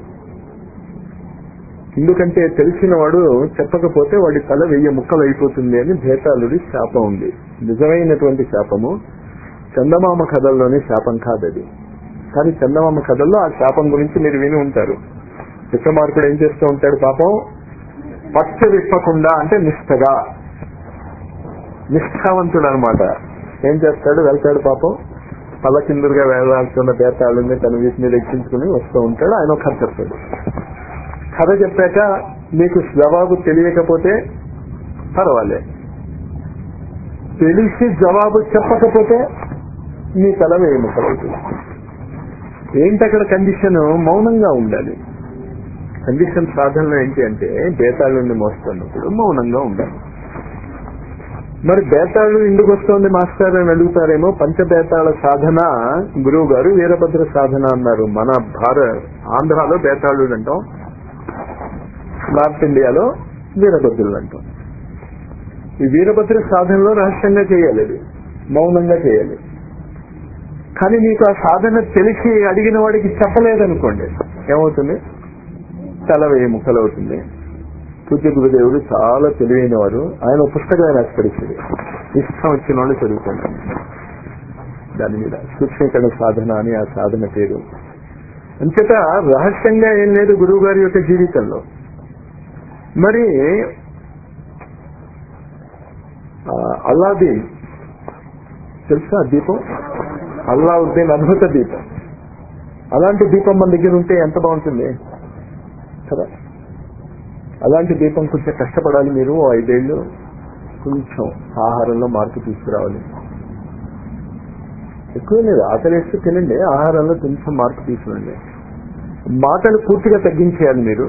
ఎందుకంటే తెలిసిన వాడు చెప్పకపోతే వాడి తల వెయ్యి ముక్కలు అయిపోతుంది అని భేతాళుడి శాపం ఉంది నిజమైనటువంటి శాపము చందమామ కథల్లోనే శాపం కాదది కానీ చందమామ కథల్లో ఆ శాపం గురించి మీరు విని ఉంటారు విక్రమార్కుడు ఏం చేస్తూ ఉంటాడు పాపం పచ్చ విప్పకుండా అంటే నిష్ఠగా నిష్ఠావంతుడు అనమాట ఏం చేస్తాడు వెళ్తాడు పాపం పల్లకిందులుగా వేలాడుతున్న బేతాళుని తన వీటి మీద ఎక్కించుకుని వస్తూ ఉంటాడు ఆయన ఒక కథ చెప్తాడు కథ చెప్పాక మీకు జవాబు తెలియకపోతే పర్వాలే తెలిసి జవాబు చెప్పకపోతే మీ తల వేయి ముక్కలవుతుంది ఏంటి అక్కడ కండిషన్ మౌనంగా ఉండాలి కండిషన్ సాధనలో ఏంటి అంటే బేతాళుని మోస్తున్నప్పుడు మౌనంగా ఉండాలి మరి బేతాళు ఎందుకు వస్తోంది మాస్టర్ అని అడుగుతారేమో పంచబేతాళ సాధన గురువు గారు వీరభద్ర సాధన అన్నారు మన భారత్ ఆంధ్రాలో బేతాళుడు అంటాం నార్త్ ఇండియాలో వీరభద్రులు అంటాం ఈ వీరభద్ర సాధనలో రహస్యంగా చేయాలి అది మౌనంగా చేయాలి కానీ మీకు ఆ సాధన తెలిసి అడిగిన వాడికి చెప్పలేదనుకోండి ఏమవుతుంది తల వెయ్యి ముక్కలవుతుంది పూజ్య గురుదేవుడు చాలా తెలివైన వారు ఆయన ఒక పుస్తకం రాసి పడిచాడు ఇష్టం వచ్చిన వాళ్ళు చదువుకుంటాను దాని మీద సూక్ష్మీకరణ సాధన అని ఆ సాధన పేరు అంచేత రహస్యంగా ఏం లేదు గురువు గారి యొక్క జీవితంలో మరి ఆ, అల్లాదీన్ తెలుసా ఆ దీపం అల్లావుద్దీన్ అద్భుత దీపం అలాంటి దీపం మన దగ్గర ఉంటే ఎంత బాగుంటుంది కదా అలాంటి దీపం కొంచెం కష్టపడాలి మీరు ఓ ఐదేళ్లు కొంచెం ఆహారంలో మార్పు తీసుకురావాలి ఎక్కువ లేదు ఆకలిస్తూ తినండి ఆహారంలో కొంచెం మార్పు తీసుకురండి మాటలు పూర్తిగా తగ్గించేయాలి మీరు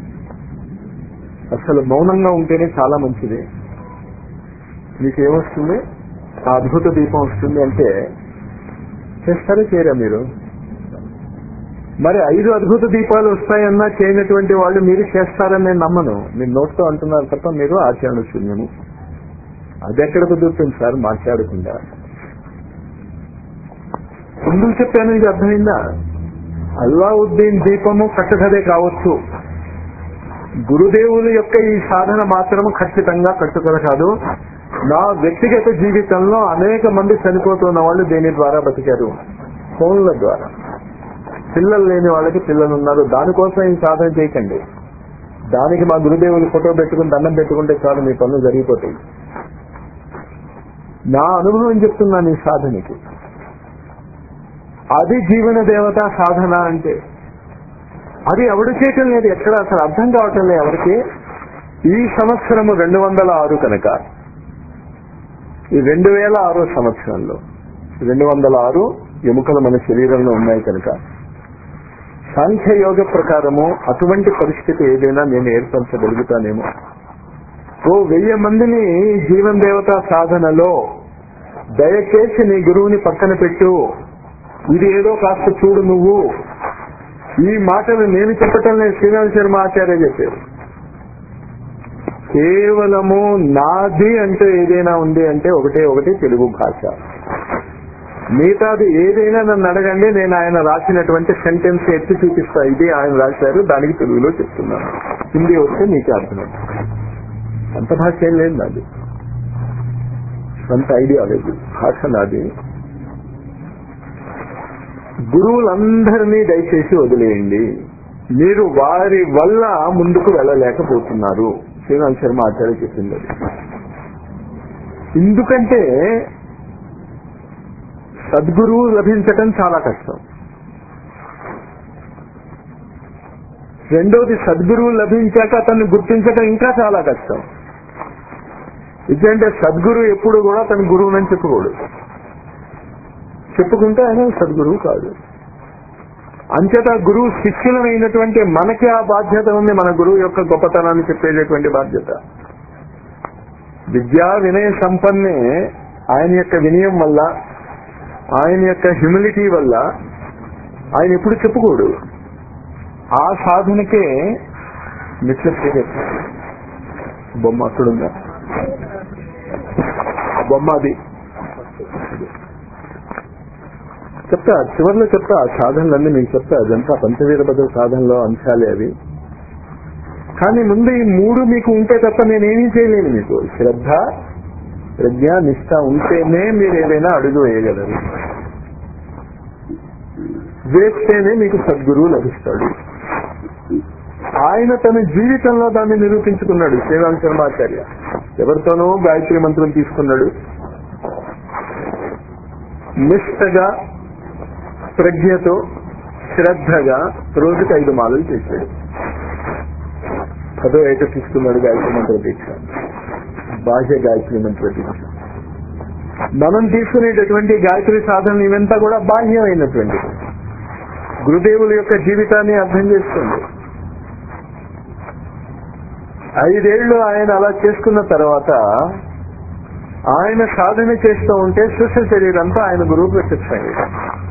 అసలు మౌనంగా ఉంటేనే చాలా మంచిది మీకు ఏమొస్తుంది ఆ అద్భుత దీపం వస్తుంది అంటే చేస్తారా చేయరా మీరు మరి ఐదు అద్భుత దీపాలు వస్తాయన్నా చేయనటువంటి వాళ్ళు మీరు చేస్తారని నేను నమ్మను మీరు నోట్తో అంటున్నారు తప్ప మీరు ఆచరణ శూన్యము అది ఎక్కడ కుదురుతుంది సార్ మాట్లాడకుండా ఎందుకు చెప్పాను ఇది అర్థమైందా అల్లావుద్దీన్ దీపము కట్టుకదే కావచ్చు గురుదేవుల యొక్క ఈ సాధన మాత్రం ఖచ్చితంగా కట్టుకథ కాదు నా వ్యక్తిగత జీవితంలో అనేక మంది చనిపోతున్న వాళ్ళు దీని ద్వారా బతికారు ఫోన్ల ద్వారా పిల్లలు లేని వాళ్ళకి పిల్లలు ఉన్నారు దానికోసం ఈ సాధన చేయకండి దానికి మా గురుదేవులు ఫోటో పెట్టుకుని దండం పెట్టుకుంటే చాలు మీ పనులు జరిగిపోతాయి నా అనుభవం చెప్తున్నాను ఈ సాధనకి అది జీవన దేవత సాధన అంటే అది ఎవడు చేయటం లేదు ఎక్కడ అసలు అర్థం కావటం లేదు ఎవరికి ఈ సంవత్సరము రెండు వందల ఆరు కనుక ఈ రెండు వేల ఆరో సంవత్సరంలో రెండు వందల ఆరు ఎముకలు మన శరీరంలో ఉన్నాయి కనుక సాంఖ్య యోగ ప్రకారము అటువంటి పరిస్థితి ఏదైనా నేను ఏర్పరచగలుగుతానేమో ఓ వెయ్యి మందిని జీవన్ దేవత సాధనలో దయచేసి నీ గురువుని పక్కన పెట్టు ఇది ఏదో కాస్త చూడు నువ్వు ఈ మాటలు నేను చెప్పటం లేదు శ్రీరామ్ శర్మ ఆచార్య చెప్పారు కేవలము నాది అంటే ఏదైనా ఉంది అంటే ఒకటే ఒకటి తెలుగు భాష మిగతాది ఏదైనా నన్ను అడగండి నేను ఆయన రాసినటువంటి సెంటెన్స్ ఎత్తి చూపిస్తా ఇది ఆయన రాశారు దానికి తెలుగులో చెప్తున్నాను హిందీ వస్తే నీకే అర్థం అంత భాష ఏం లేదు నాది సొంత ఐడియాలజీ భాష నాది గురువులందరినీ దయచేసి వదిలేయండి మీరు వారి వల్ల ముందుకు వెళ్ళలేకపోతున్నారు శ్రీరామ్ శర్మ ఆచార్య చెప్పింది అది. ఎందుకంటే సద్గురువు లభించటం చాలా కష్టం రెండోది సద్గురువు లభించాక అతన్ని గుర్తించటం ఇంకా చాలా కష్టం ఎందుకంటే సద్గురు ఎప్పుడు కూడా తన గురువునని చెప్పుకోడు చెప్పుకుంటే ఆయన సద్గురువు కాదు అంచేత గురువు శిష్యులమైనటువంటి మనకి ఆ బాధ్యత ఉంది మన గురువు యొక్క గొప్పతనాన్ని చెప్పేటటువంటి బాధ్యత విద్యా వినయ సంపన్నే ఆయన యొక్క వినయం వల్ల ఆయన యొక్క హ్యూమిలిటీ వల్ల ఆయన ఎప్పుడు చెప్పుకోడు ఆ సాధనకే మిత్ర బొమ్మ అక్కడుందా ఆ బొమ్మ అది చెప్తా చివరిలో చెప్తా ఆ సాధనలన్నీ మీకు చెప్తా అదంతా పంచవీరభద్ర సాధనలో అంశాలే అవి కానీ ముందు ఈ మూడు మీకు ఉంటే తప్ప నేనేమీ చేయలేను మీకు శ్రద్ధ ప్రజ్ఞ నిష్ట ఉంటేనే మీరు ఏదైనా అడుగు వేయగలరు వేస్తేనే మీకు సద్గురువు లభిస్తాడు ఆయన తన జీవితంలో దాన్ని నిరూపించుకున్నాడు శ్రీరామ్ శర్మాచార్య ఎవరితోనో గాయత్రి మంత్రం తీసుకున్నాడు నిష్టగా ప్రజ్ఞతో శ్రద్ధగా రోజుకి ఐదు మాలలు చేశాడు పదో ఏట తీసుకున్నాడు గాయత్రి మంత్ర దీక్ష బాహ్య గాయత్రి మంత్ర దీక్ష మనం తీసుకునేటటువంటి గాయత్రి సాధనలు ఇవంతా కూడా బాహ్యమైనటువంటి గురుదేవుల యొక్క జీవితాన్ని అర్థం చేసుకోండి ఐదేళ్లు ఆయన అలా చేసుకున్న తర్వాత ఆయన సాధన చేస్తూ ఉంటే సూక్ష్మ శరీరంతో ఆయన గురువు ప్రత్యక్షమైంది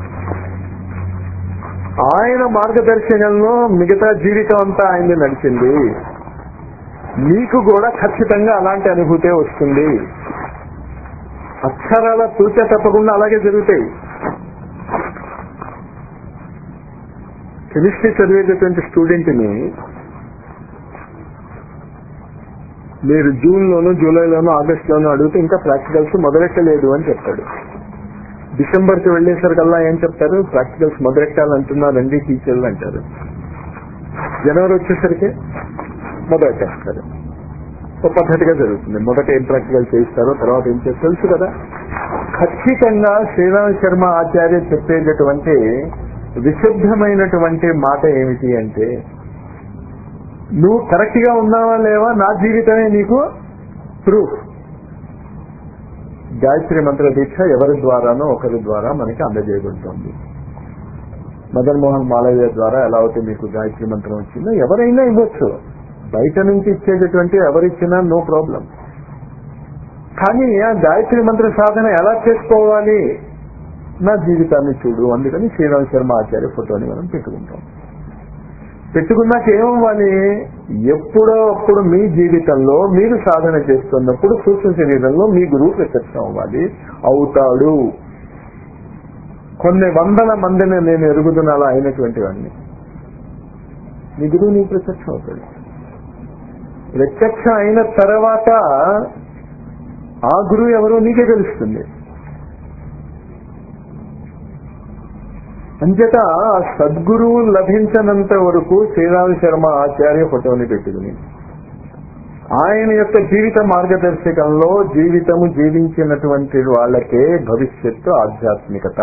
ఆయన మార్గదర్శనంలో మిగతా జీవితం అంతా ఆయన్ని నడిచింది మీకు కూడా ఖచ్చితంగా అలాంటి అనుభూతే వస్తుంది అక్షరాల తూచ తప్పకుండా అలాగే జరుగుతాయి కెమిస్ట్రీ చదివేటటువంటి స్టూడెంట్ని మీరు జూన్ లోను జూలైలోను ఆగస్ట్ లోను అడిగితే ఇంకా ప్రాక్టికల్స్ మొదలెట్టలేదు అని చెప్తాడు డిసెంబర్ కి వెళ్లేసరికల్లా ఏం చెప్తారు ప్రాక్టికల్స్ మొదలెట్టాలంటున్నారండి టీచర్లు అంటారు జనవరి వచ్చేసరికి మొదలెట్టేస్తారు ఒక పద్ధతిగా జరుగుతుంది మొదట ఏం ప్రాక్టికల్ చేయిస్తారో తర్వాత ఏం చేస్తారో తెలుసు కదా ఖచ్చితంగా శ్రీరామ్ శర్మ ఆచార్య చెప్పేటటువంటి విశుద్ధమైనటువంటి మాట ఏమిటి అంటే నువ్వు కరెక్ట్ గా ఉన్నావా లేవా నా జీవితమే నీకు ప్రూఫ్ గాయత్రి మంత్ర దీక్ష ఎవరి ద్వారానో ఒకరి ద్వారా మనకి అందజేయబడుతుంది మదన్ మోహన్ మాలవ్య ద్వారా ఎలా అయితే మీకు గాయత్రి మంత్రం వచ్చిందో ఎవరైనా ఇవ్వచ్చు బయట నుంచి ఇచ్చేటటువంటి ఎవరిచ్చినా నో ప్రాబ్లం కానీ ఆ గాయత్రి మంత్ర సాధన ఎలా చేసుకోవాలి నా జీవితాన్ని చూడు అందుకని శ్రీరామ్ శర్మ ఆచార్య ఫోటోని మనం పెట్టుకుంటాం పెట్టుకున్నాక ఏమవ్వాలి ఎప్పుడో అప్పుడు మీ జీవితంలో మీరు సాధన చేస్తున్నప్పుడు సూక్ష్మ శరీరంలో మీ గురువు ప్రత్యక్షం అవ్వాలి అవుతాడు కొన్ని వందల మందిని నేను ఎరుగుతున్న అలా అయినటువంటి వాడిని మీ గురువు నీకు ప్రత్యక్షం అవుతాడు ప్రత్యక్షం అయిన తర్వాత ఆ గురువు ఎవరో నీకే తెలుస్తుంది అంచేత ఆ సద్గురువు లభించనంత వరకు శ్రీరామ శర్మ ఆచార్య ఫోటోని పెట్టుకుని ఆయన యొక్క జీవిత మార్గదర్శకంలో జీవితము జీవించినటువంటి వాళ్ళకే భవిష్యత్తు ఆధ్యాత్మికత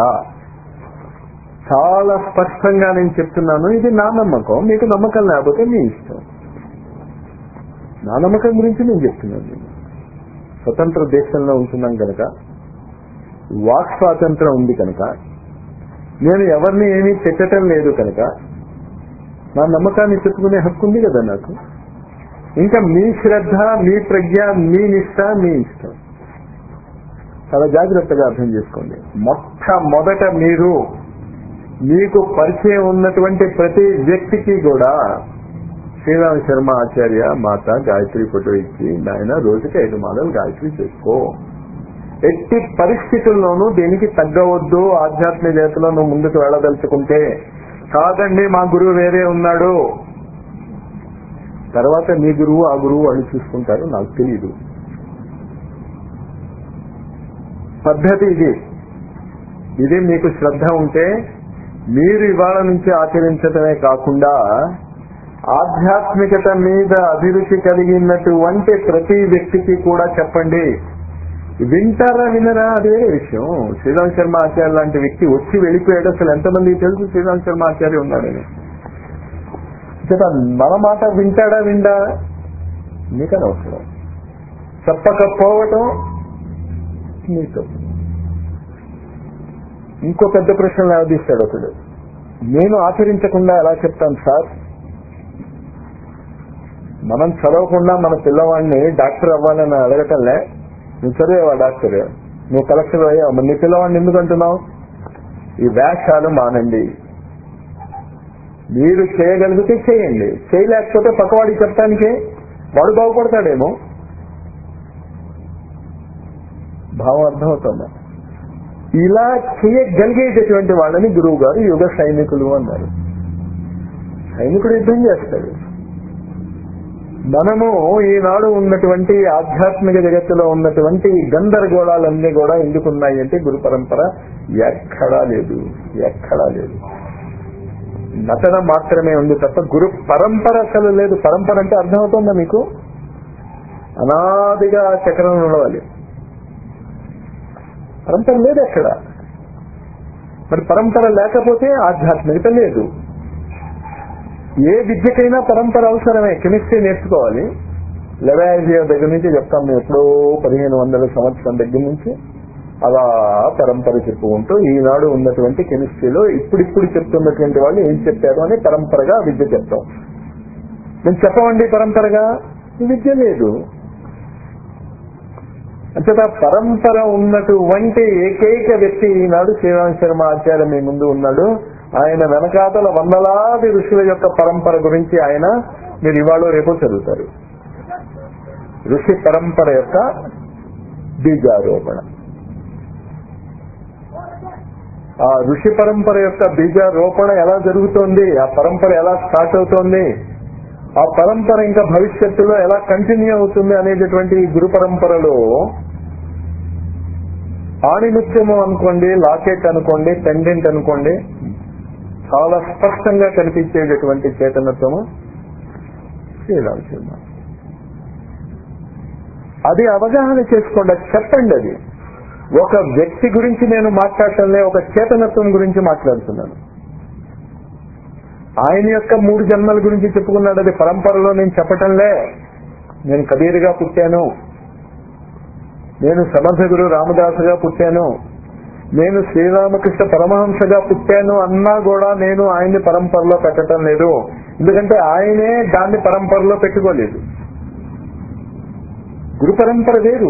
చాలా స్పష్టంగా నేను చెప్తున్నాను ఇది నా నమ్మకం మీకు నమ్మకం లేకపోతే మీ ఇష్టం నా నమ్మకం గురించి నేను చెప్తున్నాను నేను. స్వతంత్ర దేశంలో ఉంటున్నాం కనుక వాక్ స్వాతంత్రం ఉంది కనుక నేను ఎవరిని ఏమీ తిట్టడం లేదు కనుక నా నమ్మకాన్ని చెప్పుకునే హక్కు ఉంది కదా నాకు ఇంకా మీ శ్రద్ధ మీ ప్రజ్ఞ మీ నిష్ట మీ ఇష్టం చాలా జాగ్రత్తగా అర్థం చేసుకోండి మొట్టమొదట మీరు మీకు పరిచయం ఉన్నటువంటి ప్రతి వ్యక్తికి కూడా శ్రీరామ శర్మ ఆచార్య మాత గాయత్రి ఫోటో ఇచ్చి నాయన రోజుకి ఐదు మాలలు గాయత్రి చేసుకో ఎట్టి పరిస్థితుల్లోనూ దేనికి తగ్గవద్దు ఆధ్యాత్మికతలో నువ్వు ముందుకు వెళ్ళదలుచుకుంటే కాదండి మా గురువు వేరే ఉన్నాడు తర్వాత మీ గురువు ఆ గురువు వాళ్ళు చూసుకుంటారు నాకు తెలియదు పద్ధతి ఇది ఇది మీకు శ్రద్ధ ఉంటే మీరు ఇవాళ నుంచి ఆచరించడమే కాకుండా ఆధ్యాత్మికత మీద అభిరుచి కలిగినటువంటి ప్రతి వ్యక్తికి కూడా చెప్పండి వింటారా వినరా అదే విషయం శ్రీరామ్ శర్మ ఆచార్య లాంటి వ్యక్తి వచ్చి వెళ్ళిపోయాడు అసలు ఎంతమందికి తెలుసు శ్రీరామ్ శర్మ ఆచార్య ఉన్నాడని చేత మన మాట వింటాడా విండా మీకని అవసరం చెప్పకపోవటం మీకు ఇంకో పెద్ద ప్రశ్న లేవదీస్తాడు ఒకడు నేను ఆచరించకుండా ఎలా చెప్తాను సార్ మనం చదవకుండా మన పిల్లవాడిని డాక్టర్ అవ్వాలని అడగటంలే నువ్వు చదివేవా డాక్టర్ నువ్వు కలెక్టర్ అయ్యావు మరి నీ పిల్లవాడిని ఎందుకు అంటున్నావు ఈ వేషాలు మానండి మీరు చేయగలిగితే చేయండి చేయలేకపోతే పక్కవాడికి చెప్పడానికి వాడు బాగుపడతాడేమో భావం అర్థమవుతుందా ఇలా చేయగలిగేటటువంటి వాళ్ళని గురువు గారు యుగ సైనికులు అన్నారు సైనికుడు యుద్ధం చేస్తాడు మనము ఈనాడు ఉన్నటువంటి ఆధ్యాత్మిక జగత్తులో ఉన్నటువంటి గందరగోళాలన్నీ కూడా ఎందుకున్నాయి అంటే గురు పరంపర ఎక్కడా లేదు ఎక్కడా లేదు నటన మాత్రమే ఉంది తప్ప గురు పరంపర అసలు లేదు పరంపర అంటే అర్థమవుతుందా మీకు అనాదిగా చక్రం నడవాలి పరంపర లేదు ఎక్కడ మరి పరంపర లేకపోతే ఆధ్యాత్మికత లేదు ఏ విద్యకైనా పరంపర అవసరమే కెమిస్ట్రీ నేర్చుకోవాలి లెవాజియో దగ్గర నుంచి చెప్తాం మేము ఎప్పుడో పదిహేను వందల సంవత్సరం దగ్గర నుంచి అలా పరంపర చెప్పుకుంటూ ఈనాడు ఉన్నటువంటి కెమిస్ట్రీలో ఇప్పుడిప్పుడు చెప్తున్నటువంటి వాళ్ళు ఏం చెప్పారు అని పరంపరగా విద్య చెప్తాం మేము చెప్పమండి పరంపరగా విద్య లేదు అంతేత పరంపర ఉన్నటువంటి ఏకైక వ్యక్తి ఈనాడు శ్రీరామ శర్మ ఆచార్య మీ ముందు ఉన్నాడు ఆయన వెనకాతల వందలాది ఋషుల యొక్క పరంపర గురించి ఆయన మీరు ఇవాళ రేపు చదువుతారు ఋషి పరంపర యొక్క బీజారోపణ ఆ ఋషి పరంపర యొక్క బీజారోపణ ఎలా జరుగుతోంది ఆ పరంపర ఎలా స్టార్ట్ అవుతోంది ఆ పరంపర ఇంకా భవిష్యత్తులో ఎలా కంటిన్యూ అవుతుంది అనేటటువంటి ఈ గురు పరంపరలో ఆణిముత్యము అనుకోండి లాకెట్ అనుకోండి పెండెంట్ అనుకోండి చాలా స్పష్టంగా కనిపించేటటువంటి చేతనత్వము శ్రీరామచంద్ర అది అవగాహన చేసుకోండి అది చెప్పండి అది ఒక వ్యక్తి గురించి నేను మాట్లాడటంలే ఒక చేతనత్వం గురించి మాట్లాడుతున్నాను ఆయన యొక్క మూడు జన్మల గురించి చెప్పుకున్నాడు అది పరంపరలో నేను చెప్పటంలే నేను కబీర్గా పుట్టాను నేను సమర్థ గురు రామదాసుగా పుట్టాను నేను శ్రీరామకృష్ణ పరమహంసగా పుట్టాను అన్నా కూడా నేను ఆయన్ని పరంపరలో పెట్టడం లేదు ఎందుకంటే ఆయనే దాన్ని పరంపరలో పెట్టుకోలేదు గురు పరంపర వేరు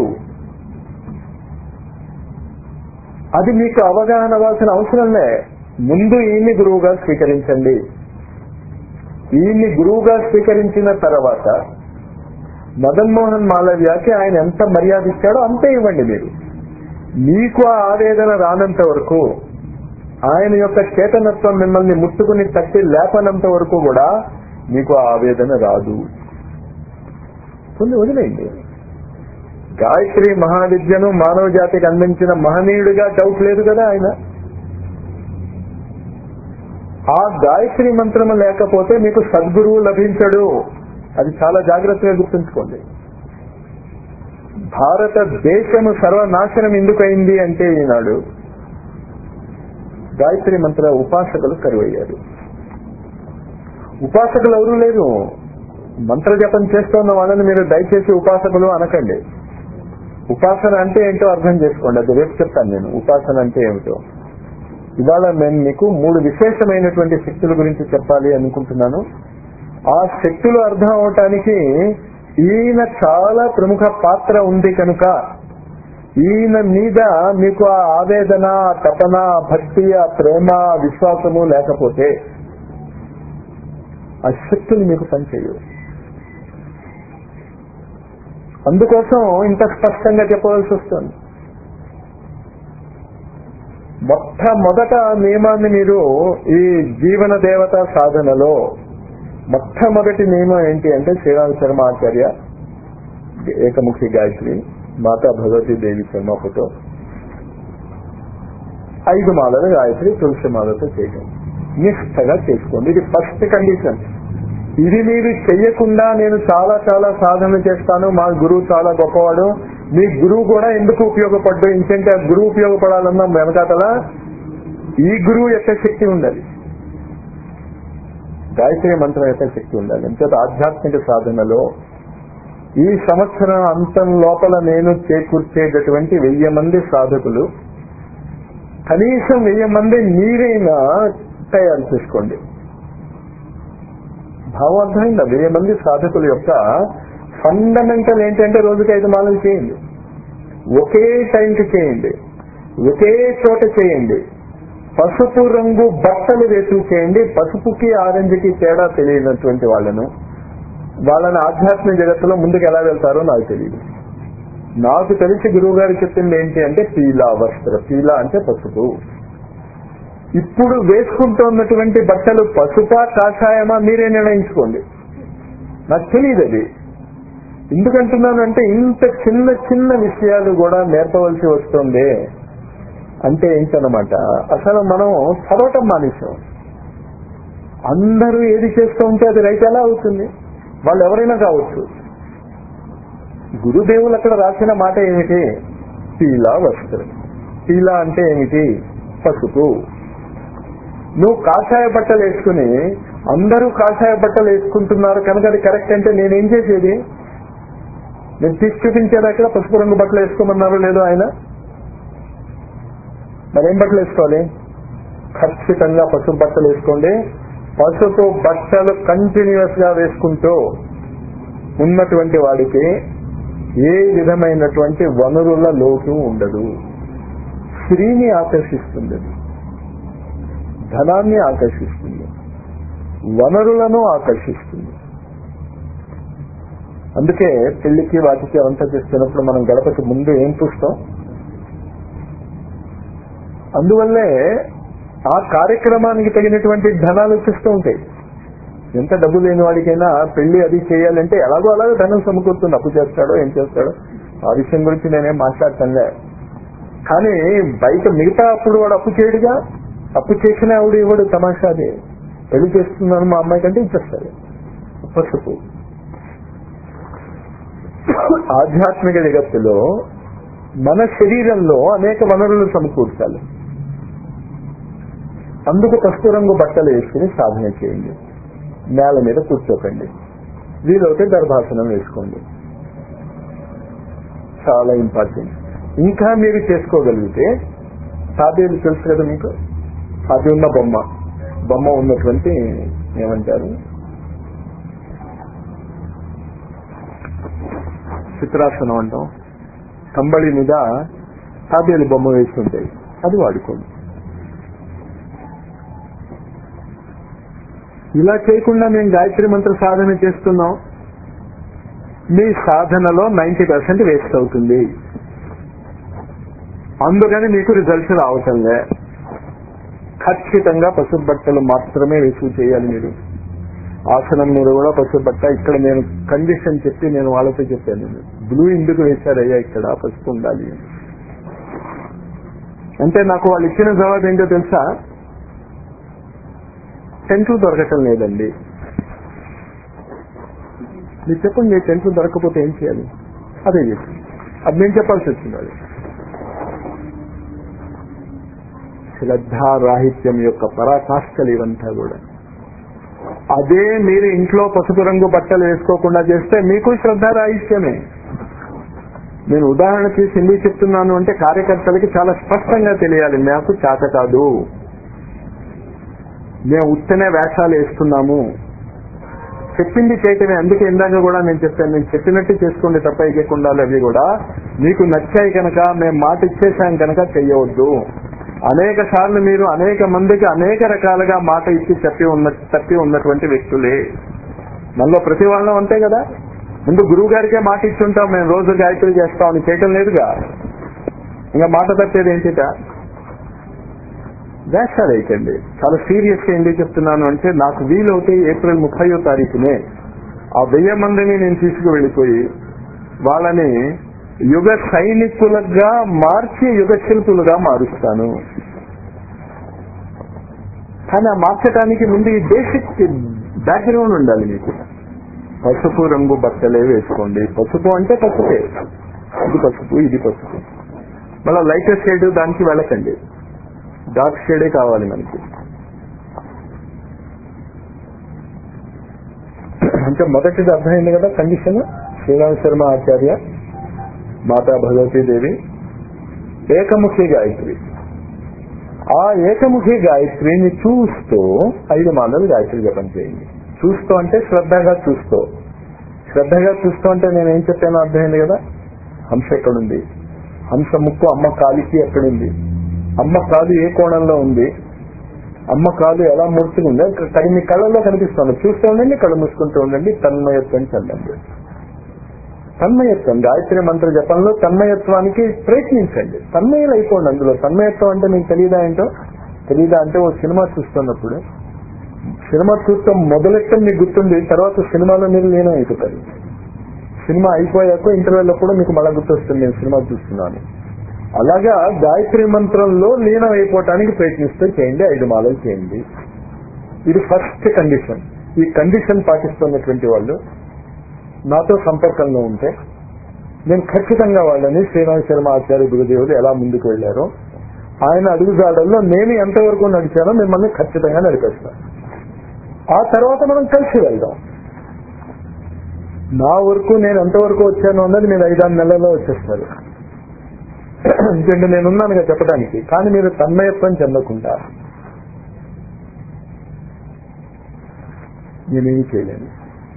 అది మీకు అవగాహన అవ్వాల్సిన అవసరంలే ముందు ఈయన్ని గురువుగా స్వీకరించండి ఈయన్ని గురువుగా స్వీకరించిన తర్వాత మదన్ మోహన్ మాలవ్యకి ఆయన ఎంత మర్యాద ఇచ్చాడో అంతే ఇవ్వండి మీరు మీకు ఆ ఆవేదన రానంత వరకు ఆయన యొక్క చేతనత్వం మిమ్మల్ని ముట్టుకుని తట్టి లేపనంత వరకు కూడా మీకు ఆ ఆవేదన రాదు కొన్ని వదిలేయండి గాయత్రి మహావిద్యను మానవ జాతికి అందించిన మహనీయుడిగా డౌట్ లేదు కదా ఆయన ఆ గాయత్రి మంత్రము లేకపోతే మీకు సద్గురువు లభించడు అది చాలా జాగ్రత్తగా గుర్తుంచుకోండి భారతదేశము సర్వనాశనం ఎందుకైంది అంటే ఈనాడు గాయత్రి మంత్ర ఉపాసకులు కరువయ్యారు ఉపాసకులు ఎవరూ లేరు మంత్ర జపం చేస్తున్న వాళ్ళని మీరు దయచేసి ఉపాసకులు అనకండి ఉపాసన అంటే ఏంటో అర్థం చేసుకోండి అది రేపు చెప్తాను నేను ఉపాసన అంటే ఏమిటో ఇవాళ నేను మీకు మూడు విశేషమైనటువంటి శక్తుల గురించి చెప్పాలి అనుకుంటున్నాను ఆ శక్తులు అర్థం అవటానికి ఈయన చాలా ప్రముఖ పాత్ర ఉంది కనుక ఈయన మీద మీకు ఆ ఆవేదన ఆ తపన ఆ భక్తి ఆ ప్రేమ ఆ విశ్వాసము లేకపోతే ఆ శక్తులు మీకు పనిచేయవు అందుకోసం ఇంత స్పష్టంగా చెప్పవలసి వస్తుంది మొట్టమొదట నియమాన్ని మీరు ఈ జీవన దేవత సాధనలో మొట్టమొదటి నియమం ఏంటి అంటే శ్రీరామ శర్మ ఆచార్య ఏకముఖి గాయత్రి మాతా భగవతి దేవి శర్మ ఫోటో ఐదు మాలలు గాయత్రి తులసి మాలతో చేయటం నిష్ఠగా చేసుకోండి ఇది ఫస్ట్ కండిషన్ ఇది మీరు చెయ్యకుండా నేను చాలా చాలా సాధన చేస్తాను మా గురువు చాలా గొప్పవాడు మీ గురువు కూడా ఎందుకు ఉపయోగపడ్డు ఇంకంటే ఆ గురువు ఉపయోగపడాలన్నా వెనకాతల ఈ గురువు యొక్క శక్తి ఉండాలి గాయత్రి మంత్రం యొక్క శక్తి ఉండాలి అంచేత ఆధ్యాత్మిక సాధనలో ఈ సంవత్సరం అంతం లోపల నేను చేకూర్చేటటువంటి వెయ్యి మంది సాధకులు కనీసం వెయ్యి మంది మీరైనా తయారు చేసుకోండి భావం అర్థమైందా వెయ్యి మంది సాధకుల యొక్క ఫండమెంటల్ ఏంటంటే రోజుకి ఐదు మాలలు చేయండి ఒకే టైంకి చేయండి ఒకే చోట చేయండి పసుపు రంగు బట్టలు వేసి చేయండి పసుపుకి ఆరెంజ్కి తేడా తెలియనటువంటి వాళ్ళను వాళ్ళని ఆధ్యాత్మిక జగత్తులో ముందుకు ఎలా వెళ్తారో నాకు తెలియదు నాకు తెలిసి గురువు గారు చెప్పింది ఏంటి అంటే పీలా వస్త్ర పీలా అంటే పసుపు ఇప్పుడు వేసుకుంటున్నటువంటి బట్టలు పసుపా కాషాయమా మీరే నిర్ణయించుకోండి నాకు తెలియదు అది ఎందుకంటున్నాను అంటే ఇంత చిన్న చిన్న విషయాలు కూడా నేర్పవలసి వస్తుంది అంటే ఏంటనమాట అసలు మనం చదవటం మానేసాం అందరూ ఏది చేస్తూ ఉంటే అది రైట్ ఎలా అవుతుంది వాళ్ళు ఎవరైనా కావచ్చు గురుదేవులు అక్కడ రాసిన మాట ఏమిటి పీలా వస్త్రం పీలా అంటే ఏమిటి పసుపు నువ్వు కాషాయ బట్టలు వేసుకుని అందరూ కాషాయ బట్టలు వేసుకుంటున్నారు కనుక అది కరెక్ట్ అంటే నేనేం చేసేది నేను తీసి చూపించాను అక్కడ పసుపు రంగు బట్టలు వేసుకోమన్నారు లేదో ఆయన మరేం బట్టలు వేసుకోవాలి ఖచ్చితంగా పసుపు బట్టలు వేసుకోండి పసుపు బట్టలు కంటిన్యూస్ గా వేసుకుంటూ ఉన్నటువంటి వాడికి ఏ విధమైనటువంటి వనరుల లోటు ఉండదు స్త్రీని ఆకర్షిస్తుంది అది. ధనాన్ని ఆకర్షిస్తుంది వనరులను ఆకర్షిస్తుంది అందుకే పెళ్లికి వాటికి అంతా చేస్తున్నప్పుడు మనం గడపకి ముందు ఏం చూస్తాం అందువల్లే ఆ కార్యక్రమానికి తగినటువంటి ధనాలు వచ్చేస్తూ ఉంటాయి ఎంత డబ్బు లేని వాడికైనా పెళ్లి అది చేయాలంటే ఎలాగో అలాగో ధనం సమకూరుతుంది అప్పు చేస్తాడో ఏం చేస్తాడో ఆ విషయం గురించి నేనేం మాట్లాడతానులే కానీ బయట మిగతా అప్పుడు వాడు అప్పు చేయడుగా అప్పు చేసిన ఆవిడ ఇవ్వడు తమాషాది పెళ్లి చేస్తున్నాను మా అమ్మాయి కంటే ఇచ్చేస్తాడు పసుపు ఆధ్యాత్మిక జగత్తులో మన శరీరంలో అనేక వనరులు సమకూర్చాలి అందుకు పసుపు రంగు బట్టలు వేసుకుని సాధన చేయండి నేల మీద కూర్చోకండి వీలైతే గర్భాసనం వేసుకోండి చాలా ఇంపార్టెంట్ ఇంకా మీరు చేసుకోగలిగితే తాబేలు తెలుసు కదా మీకు అది ఉన్న బొమ్మ బొమ్మ ఉన్నటువంటి ఏమంటారు చిత్రాసనం అంటాం కంబళి మీద తాబేలు బొమ్మ వేస్తుంటాయి అది వాడుకోండి ఇలా చేయకుండా మేము గాయత్రి మంత్ర సాధన చేస్తున్నాం మీ సాధనలో నైన్టీ పర్సెంట్ వేస్ట్ అవుతుంది అందుకని మీకు రిజల్ట్స్ రావటంలే ఖచ్చితంగా పసుపు బట్టలు మాత్రమే వేసి చేయాలి మీరు ఆసనం మీద కూడా పసుపు బట్ట ఇక్కడ నేను కండిషన్ చెప్పి నేను వాళ్ళతో చెప్పాను బ్లూ ఎందుకు వేశారయ్యా ఇక్కడ పసుపు ఉండాలి అని. అంటే నాకు వాళ్ళు ఇచ్చిన జవాబు ఏంటో తెలుసా టెంట్లు దొరకటం లేదండి మీరు చెప్పండి టెంట్లు దొరకకపోతే ఏం చేయాలి అదే చెప్పి అది నేను చెప్పాల్సి వచ్చింది అది శ్రద్ధారాహిత్యం యొక్క పరాకాష్ఠలు ఇవంతా కూడా అదే మీరు ఇంట్లో పసుపు రంగు బట్టలు వేసుకోకుండా చేస్తే మీకు శ్రద్ధారాహిత్యమే నేను ఉదాహరణ తీసి ఎందుకు చెప్తున్నాను అంటే కార్యకర్తలకి చాలా స్పష్టంగా తెలియాలి నాకు చేత కాదు మేము ఉత్తనే వేషాలు వేస్తున్నాము చెప్పింది చేయటమే అందుకే ఇందాక కూడా నేను చెప్పాను నేను చెప్పినట్టు చేసుకోండి తప్ప ఇవ్వకుండా అవి కూడా మీకు నచ్చాయి కనుక మేము మాట ఇచ్చేసాం కనుక చెయ్యవద్దు అనేక సార్లు మీరు అనేక మందికి అనేక రకాలుగా మాట ఇచ్చి చెప్పి ఉన్న తప్పి ఉన్నటువంటి వ్యక్తులే మనలో ప్రతి వాళ్ళం అంతే కదా ముందు గురువు గారికే మాట ఇచ్చుంటాం మేము రోజు గాయత్రి చేస్తామని చేయటం లేదుగా ఇంకా మాట తప్పేది ఏంటిట వేషాలు వేయకండి చాలా సీరియస్ గా ఎందుకు చెప్తున్నాను అంటే నాకు వీలవుతే ఏప్రిల్ ముప్పయో తారీఖునే ఆ వెయ్యి మందిని నేను తీసుకువెళ్ళిపోయి వాళ్ళని యుగ సైనికులుగా మార్చి యుగ శిల్పులుగా మారుస్తాను కానీ ఆ మార్చడానికి ముందు ఈ బేసిక్ బ్యాక్గ్రౌండ్ ఉండాలి మీకు పసుపు రంగు బట్టలే వేసుకోండి పసుపు అంటే పసుపే ఇది పసుపు ఇది పసుపు మళ్ళీ లైటర్ షేడ్ దానికి వెళ్ళకండి డార్క్ షేడే కావాలి మనకి అంటే మొదటిది అర్థమైంది కదా కండిషన్ శ్రీరామ్ శర్మ ఆచార్య మాతా భగవతీదేవి ఏకముఖి గాయత్రి ఆ ఏకముఖి గాయత్రిని చూస్తూ ఐదు మాలలు గాయత్రి జపం చేయండి చూస్తూ అంటే శ్రద్ధగా చూస్తూ శ్రద్ధగా చూస్తూ అంటే నేను ఏం చెప్పానో అర్థమైంది కదా హంస ఎక్కడుంది హంస ముక్కు అమ్మ కాలికి ఎక్కడుంది అమ్మ కాలు ఏ కోణంలో ఉంది అమ్మ కాలు ఎలా ముడుచుకుంది అది మీ కళ్ళలో కనిపిస్తుంది చూస్తూ ఉండండి కళ్ళు మూసుకుంటూ ఉండండి తన్మయత్వం చెందండి తన్మయత్వం గాయత్రి మంత్ర జపంలో తన్మయత్వానికి ప్రయత్నించండి తన్మయులు అయిపోండి అందులో తన్మయత్వం అంటే మీకు తెలియదా ఏంటో తెలియదా అంటే ఓ సినిమా చూస్తున్నప్పుడు సినిమా చూస్తాం మొదలెట్టం మీకు గుర్తుంది తర్వాత సినిమాలో మీరు లీనం అయిపోతారు సినిమా అయిపోయాక ఇంటర్వెల్ కూడా మీకు మళ్ళా గుర్తొస్తుంది నేను సినిమా చూస్తున్నాను అలాగా గాయత్రి మంత్రంలో లీనం అయిపోవటానికి ప్రయత్నిస్తూ చేయండి ఐదు మాలలు చేయండి ఇది ఫస్ట్ కండిషన్ ఈ కండిషన్ పాటిస్తున్నటువంటి వాళ్ళు నాతో సంపర్కంలో ఉంటే నేను ఖచ్చితంగా వాళ్ళని శ్రీరామ్ శర్మ ఆచార్య గురుదేవులు ఎలా ముందుకు వెళ్లారో ఆయన అడుగుజాడల్లో నేను ఎంతవరకు నడిచానో మిమ్మల్ని ఖచ్చితంగా నడిపేస్తాను ఆ తర్వాత మనం కలిసి వెళ్దాం నా వరకు నేను ఎంతవరకు వచ్చాను అన్నది మీరు ఐదారు నెలల్లో వచ్చేస్తారు ఎందుకంటే నేనున్నానుగా చెప్పడానికి కానీ మీరు తన్మయత్వం చెందకుండా నేనేమి చేయలేను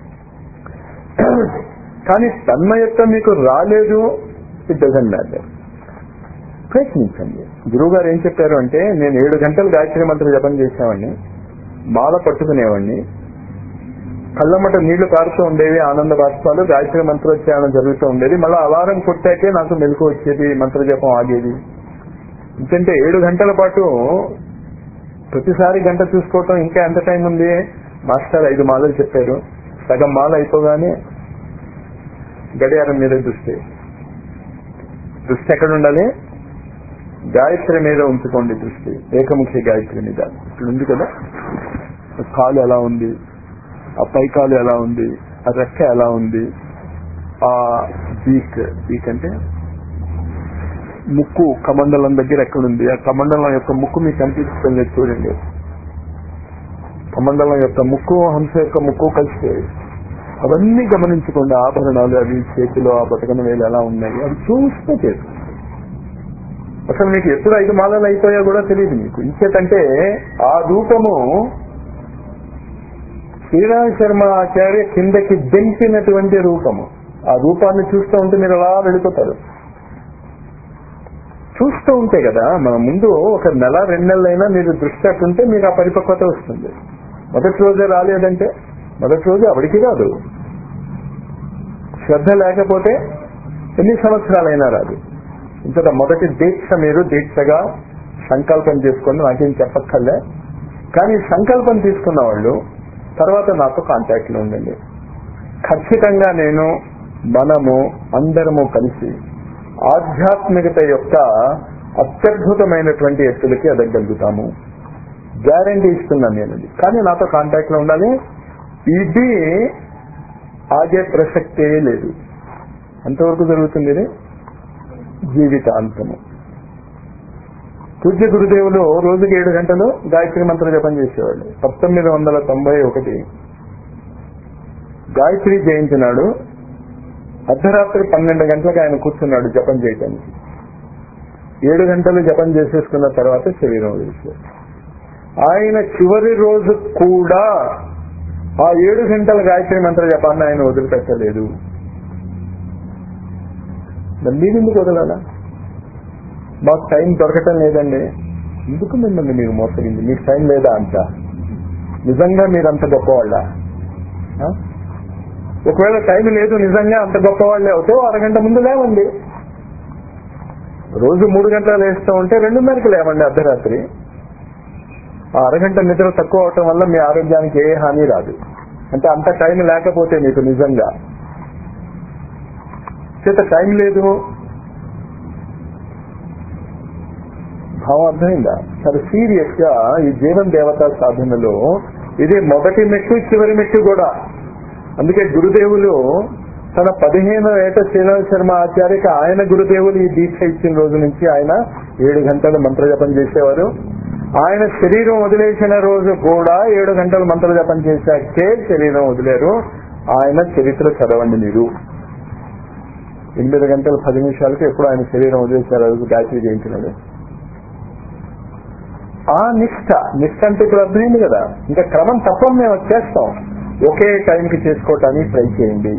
కానీ తన్మయత్వం మీకు రాలేదు ఇట్ డజన్ మ్యాటర్ ప్రయత్నించండి గురువు గారు ఏం చెప్పారు అంటే నేను ఏడు గంటలు గాయత్రి మంత్ర జపం చేసేవాడిని మాల పట్టుకునేవాడిని కళ్ళమ్మట నీళ్లు కారుతూ ఉండేవి ఆనంద బాష్పాలు గాయత్రి మంత్రోచ్చారణ జరుగుతూ ఉండేది మళ్ళీ అలారం కొట్టాకే నాకు మెలకు వచ్చేది మంత్ర జపం ఆగేది ఎందుకంటే ఏడు గంటల పాటు ప్రతిసారి గంట చూసుకోవటం ఇంకా ఎంత టైం ఉంది మాస్టర్ ఐదు మాలలు చెప్పారు సగం మాల అయిపోగానే గడియారం మీద దృష్టి దృష్టి ఎక్కడ ఉండాలి గాయత్రి మీద ఉంచుకోండి దృష్టి ఏకముఖి గాయత్రి మీద ఇక్కడ ఉంది కదా కాలు ఎలా ఉంది ఆ పై కాలు ఎలా ఉంది ఆ రెక్క ఎలా ఉంది ఆ బీక్ బీక్ అంటే ముక్కు కమండలం దగ్గర ఎక్కడుంది ఆ కమండలం యొక్క ముక్కు మీకు కనిపిస్తుంది చూడండి కమండలం యొక్క ముక్కు హంస యొక్క ముక్కు కలిసిపోయాయి అవన్నీ గమనించకుండా ఆభరణాలు అవి చేతిలో ఆ బతకన వేలు ఎలా ఉన్నాయి అవి చూస్తే చేసు అసలు మీకు ఎప్పుడు ఐదు మాలలు అయిపోయా కూడా తెలియదు మీకు ఇంకేటంటే ఆ రూపము శ్రీరామ శర్మ ఆచార్య కిందకి దింపినటువంటి రూపము ఆ రూపాన్ని చూస్తూ ఉంటే మీరు అలా వెళ్ళిపోతారు చూస్తూ ఉంటే కదా మన ముందు ఒక నెల రెండు నెలలైనా మీరు దృష్టి అట్టుంటే మీకు ఆ పరిపక్వత వస్తుంది మొదటి రోజే రాలేదంటే మొదటి రోజు అవడికి రాదు శ్రద్ధ లేకపోతే ఎన్ని సంవత్సరాలైనా రాదు ఇంతట మొదటి దీక్ష మీరు దీక్షగా సంకల్పం చేసుకొని నాకేం చెప్పక్కర్లే కానీ సంకల్పం తీసుకున్న వాళ్ళు తర్వాత నాతో కాంటాక్ట్ లో ఉండండి ఖచ్చితంగా నేను మనము అందరము కలిసి ఆధ్యాత్మికత యొక్క అత్యద్భుతమైనటువంటి ఎత్తులకి ఎదగలుగుతాము గ్యారంటీ ఇస్తున్నాను నేను అది. కానీ నాతో కాంటాక్ట్ లో ఉండాలి ఇది ఆగే ప్రసక్తే లేదు అంతవరకు జరుగుతుంది ఇది జీవితాంతము పూజ్య గురుదేవులు రోజుకి ఏడు గంటలు గాయత్రి మంత్ర జపం చేసేవాళ్ళు పంతొమ్మిది వందల తొంభై ఒకటి గాయత్రి జయంతి నాడు అర్ధరాత్రి పన్నెండు గంటలకు ఆయన కూర్చున్నాడు జపం చేయటానికి ఏడు గంటలు జపం చేసేసుకున్న తర్వాత శరీరం వదిలేశారు ఆయన చివరి రోజు కూడా ఆ ఏడు గంటల గాయత్రి మంత్ర జపాన్ని ఆయన వదిలిపెట్టలేదు మరి మీరెందుకు వదలాలా మాకు టైం దొరకటం లేదండి ఎందుకు మిమ్మల్ని మీరు మోసగింది మీకు టైం లేదా అంత నిజంగా మీరు అంత గొప్పవాళ్ళ ఆ? ఒకవేళ టైం లేదు నిజంగా అంత గొప్పవాళ్ళే అవుతే ఓ అరగంట ముందు లేవండి రోజు మూడు గంటలు లేస్తూ ఉంటే రెండున్నరకి లేవండి అర్ధరాత్రి ఆ అరగంట నిద్ర తక్కువ అవటం వల్ల మీ ఆరోగ్యానికి ఏ హాని రాదు అంటే అంత టైం లేకపోతే మీకు నిజంగా చేత టైం లేదు భావం అర్థమైందా చాలా సీరియస్ గా ఈ జీవన్ దేవతా సాధనలో ఇది మొదటి మెట్టు చివరి మెట్టు కూడా అందుకే గురుదేవులు తన పదిహేను ఏట శ్రీరామ శర్మ ఆచార్యకి ఆయన గురుదేవులు ఈ దీక్ష ఇచ్చిన రోజు నుంచి ఆయన ఏడు గంటలు మంత్రజపం చేసేవారు ఆయన శరీరం వదిలేసిన రోజు కూడా ఏడు గంటలు మంత్రజపం చేశాకే శరీరం వదిలేరు ఆయన చరిత్ర చదవండి మీరు ఎనిమిది గంటల పది నిమిషాలకు ఎప్పుడు ఆయన శరీరం వదిలేశారు ఆ రోజు గాయత్రి జయించినాడు ఆ నిష్ఠ నిష్ఠ అంటే ఇప్పుడు అర్థమైంది కదా ఇంకా క్రమం తప్పం మేము వచ్చేస్తాం ఒకే టైంకి చేసుకోవటానికి ట్రై చేయండి